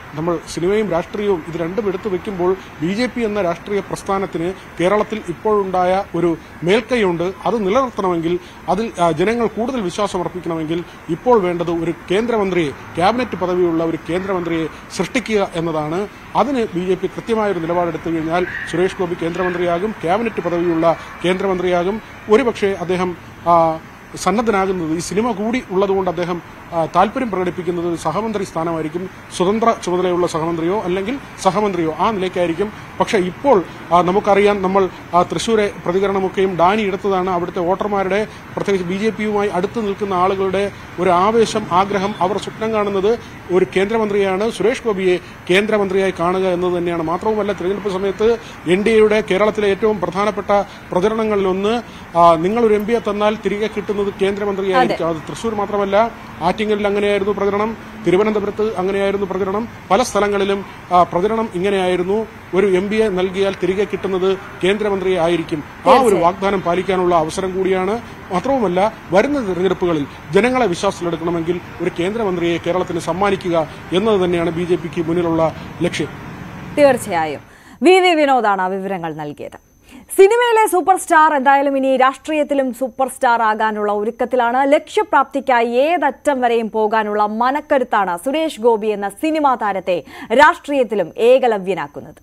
നമ്മൾ സിനിമയും രാഷ്ട്രീയവും ഇത് രണ്ടും എടുത്തു വെക്കുമ്പോൾ ബി ജെ പി എന്ന രാഷ്ട്രീയ പ്രസ്ഥാനത്തിന് കേരളത്തിൽ ഇപ്പോഴുണ്ടായ ഒരു മേൽക്കൈയുണ്ട് അത് നിലനിർത്തണമെങ്കിൽ അതിൽ ആ, ജനങ്ങൾ കൂടുതൽ വിശ്വാസം അർപ്പിക്കണമെങ്കിൽ ഇപ്പോൾ വേണ്ടത് ഒരു കേന്ദ്രമന്ത്രിയെ ക്യാബിനറ്റ് പദവിയുള്ള ഒരു കേന്ദ്രമന്ത്രിയെ സൃഷ്ടിക്കുക എന്നതാണ് അതിന് ബി ജെ പി കൃത്യമായ ഒരു നിലപാടെടുത്തു കഴിഞ്ഞാൽ സുരേഷ് ഗോപി കേന്ദ്രമന്ത്രിയാകും ക്യാബിനറ്റ് പദവിയുള്ള കേന്ദ്രമന്ത്രിയാകും ഒരുപക്ഷെ അദ്ദേഹം ആ, സന്നദ്ധനാകുന്നത് ഈ സിനിമ കൂടി ഉള്ളതുകൊണ്ട് അദ്ദേഹം ആ, താല്പര്യം പ്രകടിപ്പിക്കുന്നത് ഒരു സഹമന്ത്രി സ്ഥാനമായിരിക്കും സ്വതന്ത്ര ചുമതലയുള്ള സഹമന്ത്രിയോ അല്ലെങ്കിൽ സഹമന്ത്രിയോ ആ നിലയ്ക്കായിരിക്കും പക്ഷേ ഇപ്പോൾ ആ, നമുക്കറിയാം നമ്മൾ ആ, തൃശ്ശൂരെ പ്രതികരണമൊക്കെയും ഡാനി എടുത്തതാണ് അവിടുത്തെ വോട്ടർമാരുടെ പ്രത്യേകിച്ച് ബി ജെ പിയുമായി അടുത്ത് നിൽക്കുന്ന ആളുകളുടെ ഒരു ആവേശം ആഗ്രഹം അവർ സ്വപ്നം കാണുന്നത് ഒരു കേന്ദ്രമന്ത്രിയാണ് സുരേഷ് ഗോപിയെ കേന്ദ്രമന്ത്രിയായി കാണുക എന്നത് തന്നെയാണ് മാത്രവുമല്ല തിരഞ്ഞെടുപ്പ് സമയത്ത് എൻ ഡി എയുടെ കേരളത്തിലെ ഏറ്റവും പ്രധാനപ്പെട്ട പ്രചരണങ്ങളിലൊന്ന് ആ, നിങ്ങളൊരു എം പിയെ തന്നാൽ തിരികെ കിട്ടുന്നത് കേന്ദ്രമന്ത്രിയായിരിക്കും അത് തൃശൂർ മാത്രമല്ല ആറ്റിങ്ങലിൽ അങ്ങനെയായിരുന്നു പ്രചരണം തിരുവനന്തപുരത്ത് അങ്ങനെയായിരുന്നു പ്രചരണം പല സ്ഥലങ്ങളിലും ആ, പ്രചരണം ഇങ്ങനെയായിരുന്നു ഒരു എം പിയെ നൽകിയാൽ തിരികെ കിട്ടുന്നത് കേന്ദ്രമന്ത്രിയെ ആയിരിക്കും ആ ഒരു വാഗ്ദാനം പാലിക്കാനുള്ള അവസരം കൂടിയാണ് മാത്രവുമല്ല വരുന്ന തിരഞ്ഞെടുപ്പുകളിൽ ജനങ്ങളെ വിശ്വാസത്തിലെടുക്കണമെങ്കിൽ ഒരു കേന്ദ്രമന്ത്രിയെ കേരളത്തിന് സമ്മാനിക്കുക എന്നത് തന്നെയാണ് ബി ജെ പിക്ക് മുന്നിലുള്ള ലക്ഷ്യം തീർച്ചയായും വി വി വിനോദാണ് ആ വിവരങ്ങൾ നൽകിയത് സിനിമയിലെ സൂപ്പർ സ്റ്റാർ എന്തായാലും ഇനി രാഷ്ട്രീയത്തിലും സൂപ്പർ സ്റ്റാർ ആകാനുള്ള ഒരുക്കത്തിലാണ് ലക്ഷ്യപ്രാപ്തിക്കായി ഏതറ്റം വരെയും പോകാനുള്ള മനക്കരുത്താണ് സുരേഷ് ഗോപി എന്ന സിനിമാ താരത്തെ രാഷ്ട്രീയത്തിലും ഏകലവ്യനാക്കുന്നത്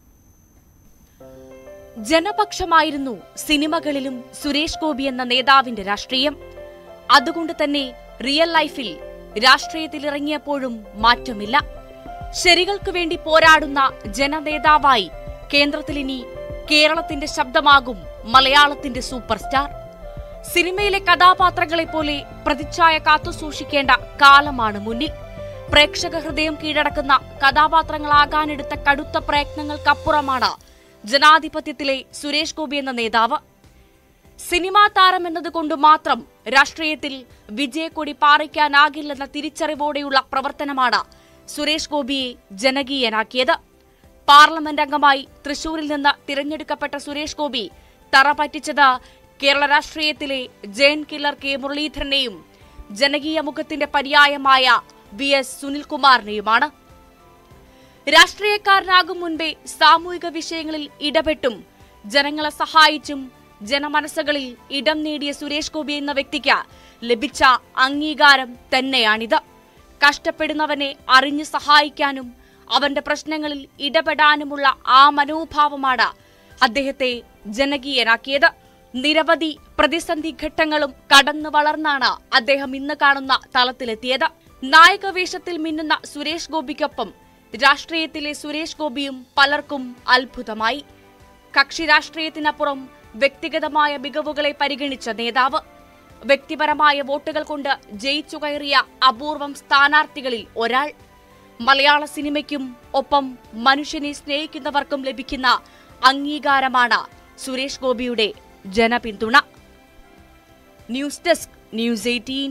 ജനപക്ഷമായിരുന്നു സിനിമകളിലും സുരേഷ് ഗോപി എന്ന നേതാവിന്റെ രാഷ്ട്രീയം അതുകൊണ്ട് തന്നെ റിയൽ ലൈഫിൽ രാഷ്ട്രീയത്തിലിറങ്ങിയപ്പോഴും മാറ്റമില്ല ശരികൾക്ക് വേണ്ടി പോരാടുന്ന ജനനേതാവായി കേന്ദ്രത്തിലിനി കേരളത്തിന്റെ ശബ്ദമാകും മലയാളത്തിന്റെ സൂപ്പർ സ്റ്റാർ സിനിമയിലെ കഥാപാത്രങ്ങളെ പോലെ പ്രതിച്ഛായ കാത്തുസൂക്ഷിക്കേണ്ട കാലമാണ് മുന്നിൽ പ്രേക്ഷക ഹൃദയം കീഴടക്കുന്ന കഥാപാത്രങ്ങളാകാനെടുത്ത കടുത്ത പ്രയത്നങ്ങൾക്കപ്പുറമാണ് ജനാധിപത്യത്തിലെ സുരേഷ് ഗോപി എന്ന നേതാവ് സിനിമാ താരം എന്നതുകൊണ്ട് മാത്രം രാഷ്ട്രീയത്തിൽ വിജയക്കൊടി പാറിക്കാനാകില്ലെന്ന തിരിച്ചറിവോടെയുള്ള പ്രവർത്തനമാണ് സുരേഷ് ഗോപിയെ ജനകീയനാക്കിയത് പാർലമെന്റ് അംഗമായി തൃശൂരിൽ നിന്ന് തിരഞ്ഞെടുക്കപ്പെട്ട സുരേഷ് ഗോപി തറ പറ്റിച്ചത് കേരള രാഷ്ട്രീയത്തിലെ ജയൻ കില്ലർ കെ മുരളീധരനെയും ജനകീയ മുഖത്തിന്റെ പര്യായമായ വി എസ് സുനിൽകുമാറിനെയുമാണ് രാഷ്ട്രീയക്കാരനാകും മുൻപേ സാമൂഹിക വിഷയങ്ങളിൽ ഇടപെട്ടും ജനങ്ങളെ സഹായിച്ചും ജനമനസ്സുകളിൽ ഇടം നേടിയ സുരേഷ് ഗോപി എന്ന വ്യക്തിക്ക് ലഭിച്ച അംഗീകാരം തന്നെയാണിത് കഷ്ടപ്പെടുന്നവനെ അറിഞ്ഞു സഹായിക്കാനും അവന്റെ പ്രശ്നങ്ങളിൽ ഇടപെടാനുമുള്ള ആ മനോഭാവമാണ് അദ്ദേഹത്തെ ജനകീയനാക്കിയത് നിരവധി പ്രതിസന്ധി ഘട്ടങ്ങളും കടന്നു വളർന്നാണ് അദ്ദേഹം ഇന്ന് കാണുന്ന തലത്തിലെത്തിയത് നായകവേഷത്തിൽ മിന്നുന്ന സുരേഷ് ഗോപിക്കൊപ്പം രാഷ്ട്രീയത്തിലെ സുരേഷ് ഗോപിയും പലർക്കും അത്ഭുതമായി കക്ഷി രാഷ്ട്രീയത്തിനപ്പുറം വ്യക്തിഗതമായ മികവുകളെ പരിഗണിച്ച നേതാവ് വ്യക്തിപരമായ വോട്ടുകൾ കൊണ്ട് ജയിച്ചു കയറിയ അപൂർവം സ്ഥാനാർത്ഥികളിൽ ഒരാൾ മലയാള സിനിമയ്ക്കും ഒപ്പം മനുഷ്യനെ സ്നേഹിക്കുന്നവർക്കും ലഭിക്കുന്ന അംഗീകാരമാണ് സുരേഷ് ഗോപിയുടെ ജനപിന്തുണ ന്യൂസ് ഡെസ്ക് ന്യൂസ് എയ്റ്റീൻ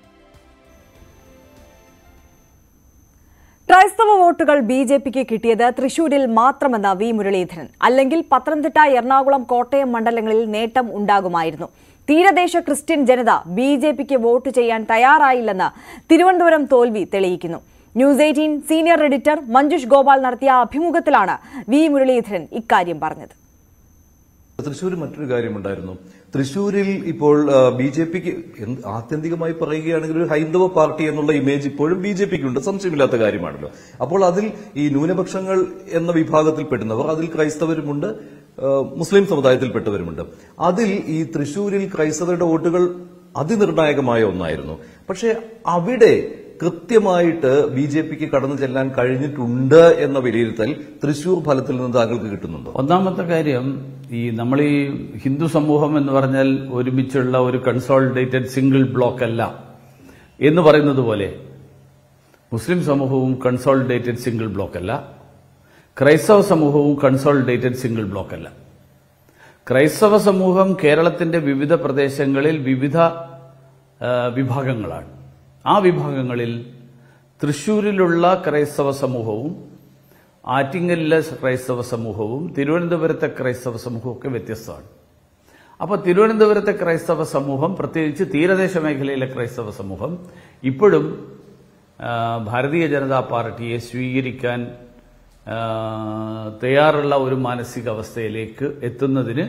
ക്രൈസ്തവ വോട്ടുകൾ ബി ജെ പിക്ക് കിട്ടിയത് തൃശൂരിൽ മാത്രമെന്ന് വി മുരളീധരൻ അല്ലെങ്കിൽ പത്തനംതിട്ട എറണാകുളം കോട്ടയം മണ്ഡലങ്ങളിൽ നേട്ടം ഉണ്ടാകുമായിരുന്നു തീരദേശ ക്രിസ്ത്യൻ ജനത ബി ജെ പിക്ക് വോട്ട് ചെയ്യാൻ തയ്യാറായില്ലെന്ന് തിരുവനന്തപുരം തോൽവി തെളിയിക്കുന്നു news eighteen senior editor Manjush Gopal നടത്തിയ അഭിമുഖത്തിലാണ് വി മുരളീധരൻ ഇക്കാര്യം പറഞ്ഞത് തൃശ്ശൂർ മറ്റൊരു കാര്യമുണ്ടായിരുന്നു തൃശ്ശൂരിൽ ഇപ്പോൾ ബി ജെ പിക്ക് ആത്യന്തികമായി പറയുകയാണെങ്കിൽ ഒരു ഹൈന്ദവ പാർട്ടി എന്നുള്ള ഇമേജ് ഇപ്പോഴും ബി ജെ പിക്ക് ഉണ്ട് സംശയമില്ലാത്ത കാര്യമാണല്ലോ അപ്പോൾ അതിൽ ഈ ന്യൂനപക്ഷങ്ങൾ എന്ന വിഭാഗത്തിൽപ്പെടുന്നവർ അതിൽ ക്രൈസ്തവരുമുണ്ട് ആ, മുസ്ലിം സമുദായത്തിൽപ്പെട്ടവരുമുണ്ട് അതിൽ ഈ തൃശ്ശൂരിൽ ക്രൈസ്തവരുടെ വോട്ടുകൾ അതിനിർണായകമായ ഒന്നായിരുന്നു പക്ഷേ അവിടെ കൃത്യമായിട്ട് ബി ജെ പിക്ക് കടന്നു ചെല്ലാൻ കഴിഞ്ഞിട്ടുണ്ട് എന്ന വിലയിരുത്തൽ തൃശൂർ ഫലത്തിൽ നിന്ന് താങ്കൾക്ക് കിട്ടുന്നുണ്ടോ ഒന്നാമത്തെ കാര്യം ഈ നമ്മൾ ഈ ഹിന്ദു സമൂഹം എന്ന് പറഞ്ഞാൽ ഒരുമിച്ചുള്ള ഒരു കൺസോളിഡേറ്റഡ് സിംഗിൾ ബ്ലോക്ക് അല്ല എന്ന് പറയുന്നത് പോലെ മുസ്ലിം സമൂഹവും കൺസോളിഡേറ്റഡ് സിംഗിൾ ബ്ലോക്ക് അല്ല ക്രൈസ്തവ സമൂഹവും കൺസോളിഡേറ്റഡ് സിംഗിൾ ബ്ലോക്ക് അല്ല ക്രൈസ്തവ സമൂഹം കേരളത്തിന്റെ വിവിധ പ്രദേശങ്ങളിൽ വിവിധ ആ, വിഭാഗങ്ങളാണ് ആ വിഭാഗങ്ങളിൽ തൃശൂരിലുള്ള ക്രൈസ്തവ സമൂഹവും ആറ്റിങ്ങലിലെ ക്രൈസ്തവ സമൂഹവും തിരുവനന്തപുരത്തെ ക്രൈസ്തവ സമൂഹവും ഒക്കെ വ്യത്യസ്തമാണ് അപ്പോൾ തിരുവനന്തപുരത്തെ ക്രൈസ്തവ സമൂഹം പ്രത്യേകിച്ച് തീരദേശ മേഖലയിലെ ക്രൈസ്തവ സമൂഹം ഇപ്പോഴും ആ, ഭാരതീയ ജനതാ പാർട്ടിയെ സ്വീകരിക്കാൻ ആ, തയ്യാറുള്ള ഒരു മാനസികാവസ്ഥയിലേക്ക് എത്തുന്നതിന്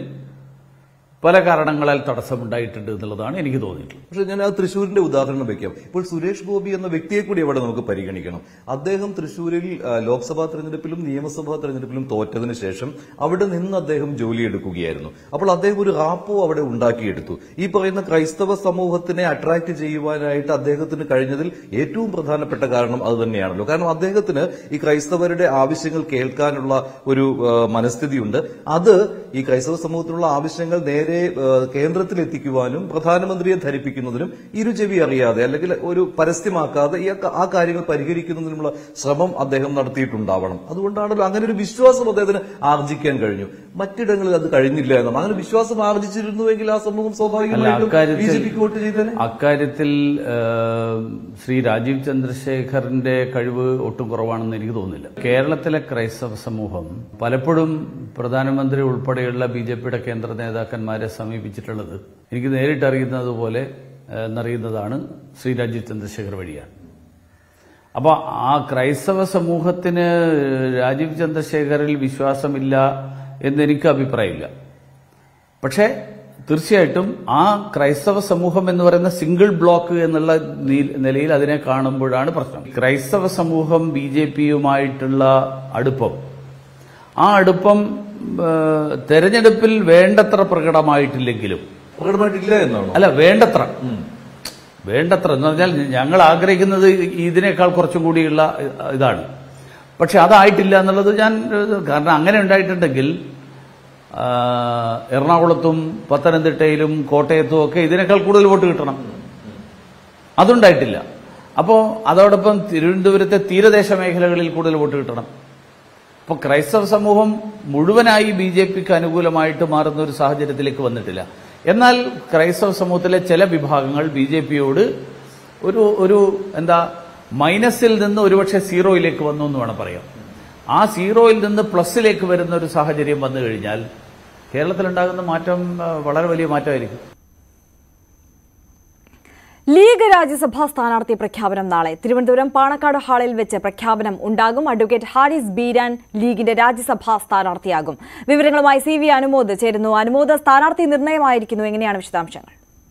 പല കാരണങ്ങളാൽ തടസ്സമുണ്ടായിട്ടുണ്ട് എന്നുള്ളതാണ് എനിക്ക് തോന്നിയിട്ടുള്ളത് പക്ഷെ ഞാൻ ആ തൃശ്ശൂരിന്റെ ഉദാഹരണം വെക്കാം ഇപ്പോൾ സുരേഷ് ഗോപി എന്ന വ്യക്തിയെ കൂടി അവിടെ നമുക്ക് പരിഗണിക്കണം അദ്ദേഹം തൃശ്ശൂരിൽ ആ, ലോക്സഭാ തെരഞ്ഞെടുപ്പിലും നിയമസഭാ തെരഞ്ഞെടുപ്പിലും തോറ്റതിന് ശേഷം അവിടെ നിന്ന് അദ്ദേഹം ജോലിയെടുക്കുകയായിരുന്നു അപ്പോൾ അദ്ദേഹം ഒരു റാപ്പോ അവിടെ ഉണ്ടാക്കിയെടുത്തു ഈ പറയുന്ന ക്രൈസ്തവ സമൂഹത്തിനെ അട്രാക്ട് ചെയ്യുവാനായിട്ട് അദ്ദേഹത്തിന് കഴിഞ്ഞതിൽ ഏറ്റവും പ്രധാനപ്പെട്ട കാരണം അത് തന്നെയാണല്ലോ കാരണം അദ്ദേഹത്തിന് ഈ ക്രൈസ്തവരുടെ ആവശ്യങ്ങൾ കേൾക്കാനുള്ള ഒരു ആ, മനസ്ഥിതിയുണ്ട് അത് ഈ ക്രൈസ്തവ സമൂഹത്തിനുള്ള ആവശ്യങ്ങൾ നേരെ ആ, കേന്ദ്രത്തിൽ എത്തിക്കുവാനും പ്രധാനമന്ത്രിയെ ധരിപ്പിക്കുന്നതിനും ഇരുചെവി അറിയാതെ അല്ലെങ്കിൽ ഒരു പരസ്യമാക്കാതെ ഈ ആ- ആ കാര്യങ്ങൾ പരിഹരിക്കുന്നതിനുള്ള ശ്രമം അദ്ദേഹം നടത്തിയിട്ടുണ്ടാവണം അതുകൊണ്ടാണല്ലോ അങ്ങനെ ഒരു വിശ്വാസം അദ്ദേഹത്തിന് ആർജിക്കാൻ കഴിഞ്ഞു മറ്റിടങ്ങളിൽ അത് കഴിഞ്ഞില്ല എന്നാണ് അങ്ങനെ വിശ്വാസം ആർജിച്ചിരുന്നുവെങ്കിൽ ആ സമൂഹം അല്ല സ്വാഭാവികമായിട്ടും ബി അക്കാര്യത്തിൽ ജെ പിക്ക് വോട്ട് ചെയ്തേനെ അക്കാര്യത്തിൽ ആ, ശ്രീ രാജീവ് ചന്ദ്രശേഖറിന്റെ കഴിവ് ഒട്ടും കുറവാണെന്ന് എനിക്ക് തോന്നുന്നില്ല കേരളത്തിലെ ക്രൈസ്തവ സമൂഹം പലപ്പോഴും പ്രധാനമന്ത്രി ഉൾപ്പെടെയുള്ള ബി ജെ പിയുടെ കേന്ദ്ര നേതാക്കന്മാരെ സമീപിച്ചിട്ടുള്ളത് എനിക്ക് നേരിട്ട് അറിയുന്നത് പോലെ ആ, എന്നറിയുന്നതാണ് ശ്രീ രാജീവ് ചന്ദ്രശേഖർ വഴിയാണ് അപ്പോൾ ആ ക്രൈസ്തവ സമൂഹത്തിന് രാജീവ് ചന്ദ്രശേഖറിൽ വിശ്വാസമില്ല എന്നെനിക്ക് അഭിപ്രായമില്ല പക്ഷേ തീർച്ചയായിട്ടും ആ ക്രൈസ്തവ സമൂഹം എന്ന് പറയുന്ന സിംഗിൾ ബ്ലോക്ക് എന്നുള്ള നീ- നിലയിൽ അതിനെ കാണുമ്പോഴാണ് പ്രശ്നം ക്രൈസ്തവ സമൂഹം ബി ജെ പിയുമായിട്ടുള്ള അടുപ്പം ആ അടുപ്പം ആ, തെരഞ്ഞെടുപ്പിൽ വേണ്ടത്ര പ്രകടമായിട്ടില്ലെങ്കിലും പ്രകടമായിട്ടില്ല എന്നാണോ അല്ല വേണ്ടത്ര വേണ്ടത്ര എന്ന് പറഞ്ഞാൽ ഞങ്ങൾ ആഗ്രഹിക്കുന്നത് ഇതിനേക്കാൾ കുറച്ചും കൂടിയുള്ള ഇതാണ് പക്ഷെ അതായിട്ടില്ല എന്നുള്ളത് ഞാൻ കാരണം അങ്ങനെ ഉണ്ടായിട്ടുണ്ടെങ്കിൽ ആ, എറണാകുളത്തും പത്തനംതിട്ടയിലും കോട്ടയത്തും ഒക്കെ ഇതിനേക്കാൾ കൂടുതൽ വോട്ട് കിട്ടണം അതുണ്ടായിട്ടില്ല അപ്പോൾ അതോടൊപ്പം തിരുവനന്തപുരത്തെ തീരദേശ മേഖലകളിൽ കൂടുതൽ വോട്ട് കിട്ടണം അപ്പോൾ ക്രൈസ്തവ സമൂഹം മുഴുവനായി ബി ജെ പിക്ക് അനുകൂലമായിട്ട് മാറുന്ന ഒരു സാഹചര്യത്തിലേക്ക് വന്നിട്ടില്ല എന്നാൽ ക്രൈസ്തവ സമൂഹത്തിലെ ചില വിഭാഗങ്ങൾ ബി ജെ പിയോട് ഒരു ഒരു എന്താ മൈനസിൽ നിന്ന് ഒരുപക്ഷെ സീറോയിലേക്ക് വന്നു എന്ന് വേണം പറയാം ആ സീറോയിൽ നിന്ന് പ്ലസിലേക്ക് വരുന്ന ഒരു സാഹചര്യം വന്നു കഴിഞ്ഞാൽ കേരളത്തിലുണ്ടാകുന്ന മാറ്റം ആ, വളരെ വലിയ മാറ്റമായിരിക്കും ലീഗ് രാജ്യസഭാ സ്ഥാനാർത്ഥി പ്രഖ്യാപനം നാളെ തിരുവനന്തപുരം പാണക്കാട് ഹാളിൽ വെച്ച് പ്രഖ്യാപനം ഉണ്ടാകും അഡ്വക്കേറ്റ് ഹാരിസ് ബീരാൻ ലീഗിന്റെ രാജ്യസഭാ സ്ഥാനാർത്ഥിയാകും വിവരങ്ങളുമായി സി വി അനുമോദ് ചേരുന്നു അനുമോദ് സ്ഥാനാർത്ഥി നിർണയമായിരിക്കുന്നു എങ്ങനെയാണ് വിശദാംശങ്ങൾ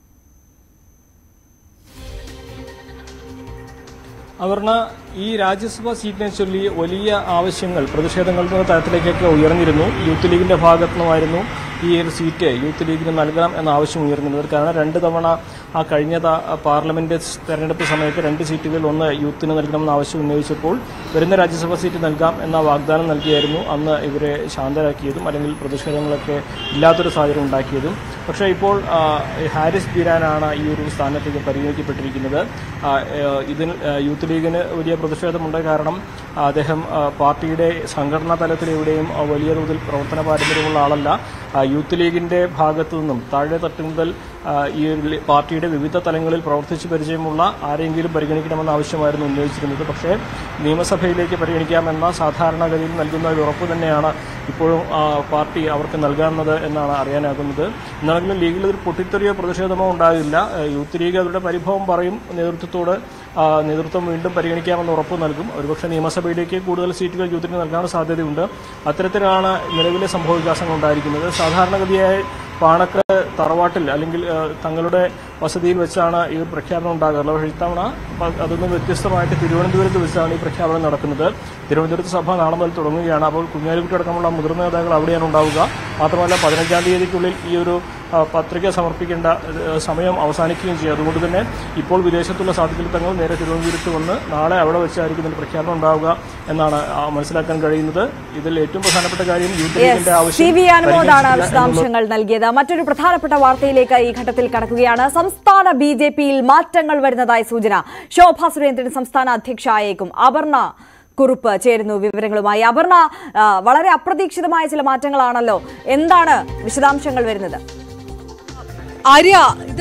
അവർണ ഈ രാജ്യസഭാ സീറ്റിനെ ചൊല്ലി വലിയ ആവശ്യങ്ങൾ പ്രതിഷേധങ്ങൾ എന്ന തരത്തിലേക്കൊക്കെ ഉയർന്നിരുന്നു യൂത്ത് ലീഗിന്റെ ഭാഗത്തു നിന്നുമായിരുന്നു ഈ ഒരു സീറ്റ് യൂത്ത് ലീഗിന് നൽകണം എന്ന ആവശ്യം ഉയർന്നിരുന്നത് കാരണം രണ്ട് തവണ ആ കഴിഞ്ഞ ത- പാർലമെന്റ് തെരഞ്ഞെടുപ്പ് സമയത്ത് രണ്ട് സീറ്റുകളിൽ ഒന്ന് യൂത്തിന് നൽകണമെന്ന ആവശ്യം ഉന്നയിച്ചപ്പോൾ വരുന്ന രാജ്യസഭാ സീറ്റ് നൽകാം എന്ന വാഗ്ദാനം നൽകിയായിരുന്നു അന്ന് ഇവരെ ശാന്തരാക്കിയതും അല്ലെങ്കിൽ പ്രതിഷേധങ്ങളൊക്കെ ഇല്ലാത്തൊരു സാഹചര്യം ഉണ്ടാക്കിയതും പക്ഷേ ഇപ്പോൾ ആ, ഹാരിസ് ബീരാനാണ് ഈ ഒരു സ്ഥാനത്തേക്ക് പരിഗണിക്കപ്പെട്ടിരിക്കുന്നത് ആ, ഏഹ്, ഇതിൽ ആ, യൂത്ത് ലീഗിന് വലിയ പ്രതിഷേധമുണ്ട് കാരണം ആ, അദ്ദേഹം ആ, പാർട്ടിയുടെ സംഘടനാ തലത്തിൽ എവിടെയും ആ, വലിയ തോതിൽ പ്രവർത്തന പാരമ്പര്യമുള്ള ആളല്ല ആ, യൂത്ത് ലീഗിന്റെ ഭാഗത്തു നിന്നും താഴെ തട്ട് മുതൽ ആ, ഈ ഒരു ലി- പാർട്ടിയുടെ വിവിധ തലങ്ങളിൽ പ്രവർത്തിച്ച് പരിചയമുള്ള ആരെങ്കിലും പരിഗണിക്കണമെന്ന ആവശ്യമായിരുന്നു ഉന്നയിച്ചിരുന്നത് പക്ഷേ നിയമസഭയിലേക്ക് പരിഗണിക്കാമെന്ന സാധാരണഗതിയിൽ നൽകുന്ന ഒരു ഉറപ്പ് തന്നെയാണ് ഇപ്പോഴും ആ, പാർട്ടി അവർക്ക് നൽകാവുന്നത് എന്നാണ് അറിയാനാകുന്നത് എന്നാണെങ്കിലും ലീഗിൽ ഒരു പൊട്ടിത്തെറിയോ പ്രതിഷേധമോ ഉണ്ടാകില്ല ആ, യൂത്ത് ലീഗ് അവരുടെ പരിഭവം പറയും നേതൃത്വത്തോട് ആ, നേതൃത്വം വീണ്ടും പരിഗണിക്കാമെന്ന് ഉറപ്പ് നൽകും ഒരുപക്ഷെ നിയമസഭയിലേക്ക് കൂടുതൽ സീറ്റുകൾ യൂത്തിന് നൽകാനുള്ള സാധ്യതയുണ്ട് അത്തരത്തിലാണ് നിലവിലെ സംഭവവികാസങ്ങൾ ഉണ്ടായിരിക്കുന്നത് സാധാരണഗതിയായി പാണക്ക് തറവാട്ടിൽ അല്ലെങ്കിൽ ആ, തങ്ങളുടെ വസതിയിൽ വെച്ചാണ് ഈ ഒരു പ്രഖ്യാപനം ഉണ്ടാകാറുള്ളത് പക്ഷേ ഇത്തവണ പ- അതൊന്നും വ്യത്യസ്തമായിട്ട് തിരുവനന്തപുരത്ത് വെച്ചാണ് ഈ പ്രഖ്യാപനം നടക്കുന്നത് തിരുവനന്തപുരത്ത് സഭ നാളെ മുതൽ തുടങ്ങുകയാണ് അപ്പോൾ കുഞ്ഞാലിക്കുട്ടി അടക്കമുള്ള മുതിർന്ന നേതാക്കൾ അവിടെയാണ് ഉണ്ടാവുക മാത്രമല്ല പതിനഞ്ചാം തീയതിക്കുള്ളിൽ ഈ ഒരു ആ, പത്രിക സമർപ്പിക്കേണ്ട ഏഹ്, സമയം അവസാനിക്കുകയും ചെയ്യും അതുകൊണ്ട് തന്നെ ഇപ്പോൾ വിദേശത്തുള്ള സാധ്യതകൾ തങ്ങൾ നേരെ തിരുവനന്തപുരത്ത് വന്ന് നാളെ അവിടെ വെച്ചായിരിക്കും ഇതിന്റെ പ്രഖ്യാപനം ഉണ്ടാവുക എന്നാണ് ആ, മനസ്സിലാക്കാൻ കഴിയുന്നത് ഇതിൽ ഏറ്റവും പ്രധാനപ്പെട്ട കാര്യം യൂത്ത് ലീഗിന്റെ സി ആവശ്യം വി അനുമോദാണ് പരിഗണിച്ചില്ല എന്നുള്ളത് വിശദാംശങ്ങൾ നൽകിയത് മറ്റൊരു പ്രധാനപ്പെട്ട വാർത്തയിലേക്ക് ഈ ഘട്ടത്തിൽ കടക്കുകയാണ് സംസ്ഥാന ബി ജെ പിയിൽ മാറ്റങ്ങൾ വരുന്നതായി സൂചന ശോഭാ സുരേന്ദ്രൻ സംസ്ഥാന അധ്യക്ഷയായേക്കും അപർണ കുറുപ്പ് ചേരുന്നു വിവരങ്ങളുമായി അപർണ ആ, വളരെ അപ്രതീക്ഷിതമായ ചില മാറ്റങ്ങളാണല്ലോ എന്താണ് വിശദാംശങ്ങൾ വരുന്നത് ആര്യ ഇത്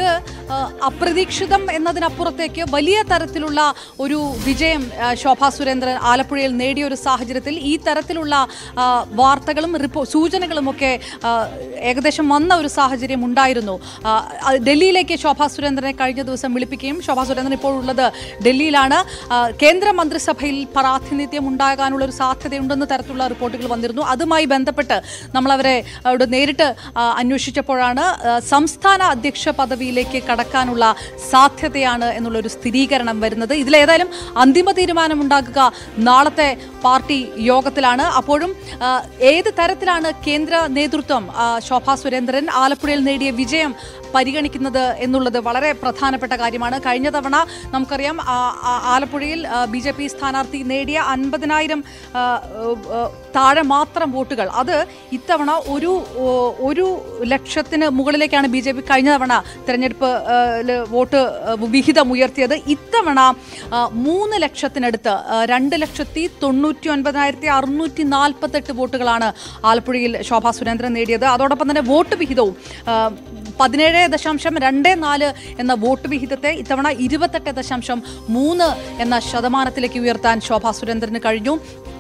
ആ, അപ്രതീക്ഷിതം എന്നതിനപ്പുറത്തേക്ക് വലിയ തരത്തിലുള്ള ഒരു വിജയം ആ, ശോഭാ സുരേന്ദ്രൻ ആലപ്പുഴയിൽ നേടിയ ഒരു സാഹചര്യത്തിൽ ഈ തരത്തിലുള്ള ആ, വാർത്തകളും റിപ്പോ സൂചനകളുമൊക്കെ ആ, ഏകദേശം വന്ന ഒരു സാഹചര്യം ഉണ്ടായിരുന്നു ആ, അത് ഡൽഹിയിലേക്ക് ശോഭാ സുരേന്ദ്രനെ കഴിഞ്ഞ ദിവസം വിളിപ്പിക്കുകയും ശോഭാ സുരേന്ദ്രൻ ഇപ്പോൾ ഉള്ളത് ഡൽഹിയിലാണ് ആ, കേന്ദ്ര മന്ത്രിസഭയിൽ പ്രാതിനിധ്യം ഉണ്ടാകാനുള്ള ഒരു സാധ്യതയുണ്ടെന്ന തരത്തിലുള്ള റിപ്പോർട്ടുകൾ വന്നിരുന്നു അതുമായി ബന്ധപ്പെട്ട് നമ്മളവരെ അവിടെ നേരിട്ട് ആ, അന്വേഷിച്ചപ്പോഴാണ് ആ, സംസ്ഥാന അധ്യക്ഷ പദവിയിലേക്ക് കടക്കാനുള്ള സാധ്യതയാണ് എന്നുള്ളൊരു സ്ഥിരീകരണം വരുന്നത് ഇതിലേതായാലും അന്തിമ തീരുമാനം ഉണ്ടാക്കുക നാളത്തെ പാർട്ടി യോഗത്തിലാണ് അപ്പോഴും ആ, ഏത് തരത്തിലാണ് കേന്ദ്ര നേതൃത്വം ആ, ശോഭാ സുരേന്ദ്രൻ ആലപ്പുഴയിൽ നേടിയ വിജയം പരിഗണിക്കുന്നത് എന്നുള്ളത് വളരെ പ്രധാനപ്പെട്ട കാര്യമാണ് കഴിഞ്ഞ തവണ നമുക്കറിയാം ആ, ആ, ആലപ്പുഴയിൽ ബി ജെ പി സ്ഥാനാർത്ഥി നേടിയ അൻപതിനായിരം ആ, ആ, താഴെ മാത്രം വോട്ടുകൾ അത് ഇത്തവണ ഒരു ഓ, ഒരു ലക്ഷത്തിന് മുകളിലേക്കാണ് ബി ജെ പി കഴിഞ്ഞ തവണ തെരഞ്ഞെടുപ്പ് ആ, ല് വോട്ട് ആ, വിഹിതം ഉയർത്തിയത് ഇത്തവണ ആ, മൂന്ന് ലക്ഷത്തിനടുത്ത് ആ, രണ്ട് ലക്ഷത്തി തൊണ്ണൂറ്റി ഒൻപതിനായിരത്തി അറുന്നൂറ്റി നാൽപ്പത്തെട്ട് വോട്ടുകളാണ് ആലപ്പുഴയിൽ ശോഭാ സുരേന്ദ്രൻ നേടിയത് അതോടൊപ്പം തന്നെ വോട്ട് വിഹിതവും ആ, പതിനേഴ് ദശാംശം രണ്ട് നാല് എന്ന വോട്ട് വിഹിതത്തെ ഇത്തവണ ഇരുപത്തെട്ട് ദശാംശം മൂന്ന് എന്ന ശതമാനത്തിലേക്ക് ഉയർത്താൻ ശോഭാ സുരേന്ദ്രന് കഴിഞ്ഞു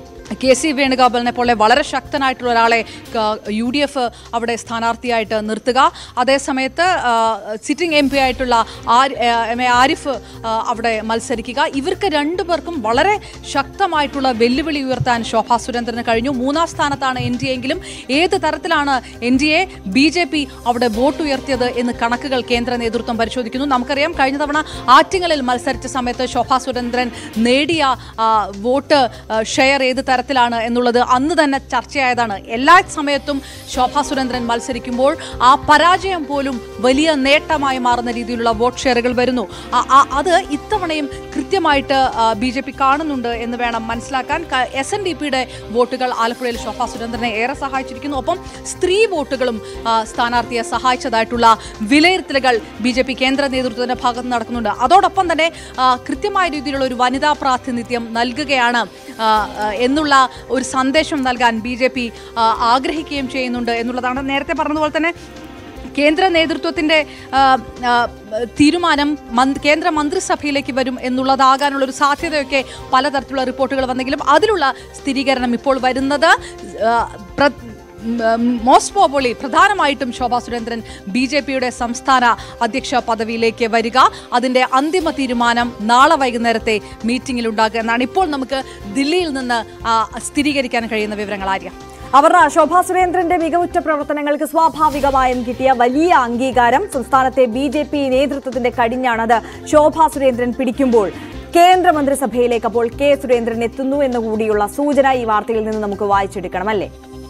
കെ സി വേണുഗോപാലിനെ പോലെ വളരെ ശക്തനായിട്ടുള്ള ഒരാളെ യു ഡി എഫ് അവിടെ സ്ഥാനാർത്ഥിയായിട്ട് നിർത്തുക അതേസമയത്ത് സിറ്റിംഗ് എം പി ആയിട്ടുള്ള ആരി- ആ, എം എ ആരിഫ് ആ, അവിടെ മത്സരിക്കുക ഇവർക്ക് രണ്ടുപേർക്കും വളരെ ശക്തമായിട്ടുള്ള വെല്ലുവിളി ഉയർത്താൻ ശോഭാ സുരേന്ദ്രന് കഴിഞ്ഞു മൂന്നാം സ്ഥാനത്താണ് എൻ ഡി എങ്കിലും ഏത് തരത്തിലാണ് N D A B J P അവിടെ വോട്ട് ഉയർത്തിയത് എന്ന് കണക്കുകൾ കേന്ദ്ര നേതൃത്വം പരിശോധിക്കുന്നു നമുക്കറിയാം കഴിഞ്ഞ തവണ ആറ്റിങ്ങലിൽ മത്സരിച്ച സമയത്ത് ശോഭാ സുരേന്ദ്രൻ നേടിയ ആ, വോട്ട് ആ, ഷെയർ ഏത് തരത്തിലാണ് എന്നുള്ളത് അന്ന് തന്നെ ചർച്ചയായതാണ് എല്ലാ സമയത്തും ശോഭാ സുരേന്ദ്രൻ മത്സരിക്കുമ്പോൾ ആ പരാജയം പോലും വലിയ നേട്ടമായി മാറുന്ന രീതിയിലുള്ള വോട്ട് ഷെയറുകൾ വരുന്നു ആ- ആ- അത് ഇത്തവണയും കൃത്യമായിട്ട് ബി ജെ പി കാണുന്നുണ്ട് എന്ന് വേണം മനസ്സിലാക്കാൻ എസ് എൻ ഡി പിയുടെ വോട്ടുകൾ ആലപ്പുഴയിൽ ശോഭാ സുരേന്ദ്രനെ ഏറെ സഹായിച്ചിരിക്കുന്നു ഒപ്പം സ്ത്രീ വോട്ടുകളും ആ, സ്ഥാനാർത്ഥിയെ സഹായിച്ചതായിട്ടുള്ള വിലയിരുത്തലുകൾ ബി ജെ പി കേന്ദ്ര നേതൃത്വത്തിന്റെ ഭാഗത്ത് നടക്കുന്നുണ്ട് അതോടൊപ്പം തന്നെ ആ, കൃത്യമായ രീതിയിലുള്ള ഒരു വനിതാ പ്രാതിനിധ്യം നൽകുകയാണ് ആ, ആ, എന്നുള്ള ഒരു സന്ദേശം നൽകാൻ ബി ജെ പി ആഗ്രഹിക്കുകയും ചെയ്യുന്നുണ്ട് എന്നുള്ളതാണ് നേരത്തെ പറഞ്ഞതുപോലെ തന്നെ കേന്ദ്ര നേതൃത്വത്തിന്റെ ആ, ആ, തീരുമാനം മന്ത് കേന്ദ്ര മന്ത്രിസഭയിലേക്ക് വരും എന്നുള്ളതാകാനുള്ള ഒരു സാധ്യതയൊക്കെ പലതരത്തിലുള്ള റിപ്പോർട്ടുകൾ വന്നെങ്കിലും അതിലുള്ള സ്ഥിരീകരണം ഇപ്പോൾ വരുന്നത് ആ, പ്ര- മോസ്റ്റ് പ്രോബബ്ലി പ്രധാനമായിട്ടും ശോഭാ സുരേന്ദ്രൻ ബി ജെ പിയുടെ സംസ്ഥാന അധ്യക്ഷ പദവിയിലേക്ക് വരിക അതിന്റെ അന്തിമ തീരുമാനം നാളെ വൈകുന്നേരത്തെ മീറ്റിംഗിൽ ഉണ്ടാകുക എന്നാണ് ഇപ്പോൾ നമുക്ക് ദില്ലിയിൽ നിന്ന് ആ, സ്ഥിരീകരിക്കാൻ കഴിയുന്ന വിവരങ്ങൾ ആര്യ അപർണ ശോഭാ സുരേന്ദ്രന്റെ മികവുറ്റ പ്രവർത്തനങ്ങൾക്ക് സ്വാഭാവികമായും കിട്ടിയ വലിയ അംഗീകാരം സംസ്ഥാനത്തെ ബി ജെ പി നേതൃത്വത്തിന്റെ കടിഞ്ഞാണത് ശോഭാ സുരേന്ദ്രൻ പിടിക്കുമ്പോൾ കേന്ദ്രമന്ത്രിസഭയിലേക്ക് അപ്പോൾ കെ സുരേന്ദ്രൻ എത്തുന്നു എന്ന് കൂടിയുള്ള സൂചന ഈ വാർത്തയിൽ നിന്ന് നമുക്ക് വായിച്ചെടുക്കണം അല്ലേ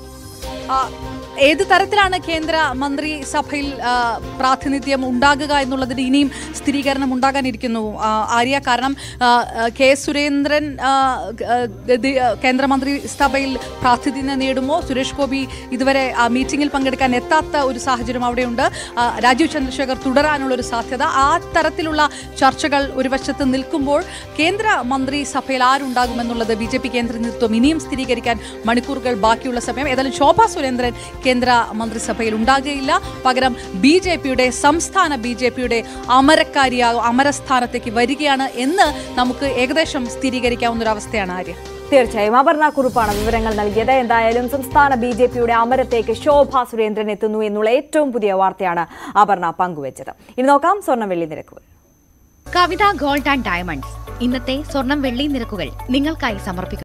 ആ, ഏത് തരത്തിലാണ് കേന്ദ്ര മന്ത്രിസഭയിൽ ആ, പ്രാതിനിധ്യം ഉണ്ടാകുക എന്നുള്ളതിന് ഇനിയും സ്ഥിരീകരണം ഉണ്ടാകാനിരിക്കുന്നു ആ, ആര്യ കാരണം ആ, ആ, കെ സുരേന്ദ്രൻ ആ, ആ, ഗതി- ആ, കേന്ദ്രമന്ത്രിസഭയിൽ പ്രാതിനിധ്യം നേടുമോ സുരേഷ് ഗോപി ഇതുവരെ ആ മീറ്റിംഗിൽ പങ്കെടുക്കാൻ എത്താത്ത ഒരു സാഹചര്യം അവിടെയുണ്ട് ആ, രാജീവ് ചന്ദ്രശേഖർ തുടരാനുള്ള ഒരു സാധ്യത ആ തരത്തിലുള്ള ചർച്ചകൾ ഒരു വശത്ത് നിൽക്കുമ്പോൾ കേന്ദ്ര മന്ത്രിസഭയിൽ ആരുണ്ടാകുമെന്നുള്ളത് ബി ജെ പി കേന്ദ്ര നേതൃത്വം ഇനിയും സ്ഥിരീകരിക്കാൻ മണിക്കൂറുകൾ ബാക്കിയുള്ള സമയം ഏതായാലും ശോഭാ സുരേന്ദ്രൻ കേന്ദ്ര മന്ത്രിസഭയിൽ ഉണ്ടാകുകയില്ല പകരം ബി ജെ പിയുടെ സംസ്ഥാന ബി ജെ പിയുടെ അമരക്കാരിയാകും അമരസ്ഥാനത്തേക്ക് വരികയാണ് എന്ന് നമുക്ക് ഏകദേശം സ്ഥിരീകരിക്കാവുന്ന ഒരു അവസ്ഥയാണ് ആര്യ തീർച്ചയായും അപർണ കുറുപ്പാണ് വിവരങ്ങൾ നൽകിയത് എന്തായാലും സംസ്ഥാന ബി ജെ പിയുടെ അമരത്തേക്ക് ശോഭാ സുരേന്ദ്രൻ എത്തുന്നു എന്നുള്ള ഏറ്റവും പുതിയ വാർത്തയാണ് അപർണ പങ്കുവച്ചത് ഇനി നോക്കാം സ്വർണ്ണ വെള്ളി നിരക്കുകൾ കവിത ഗോൾഡ് ആൻഡ് ഡയമണ്ട്സ് ഇന്നത്തെ സ്വർണം വെള്ളി നിരക്കുകൾ നിങ്ങൾക്കായി സമർപ്പിക്കുന്നു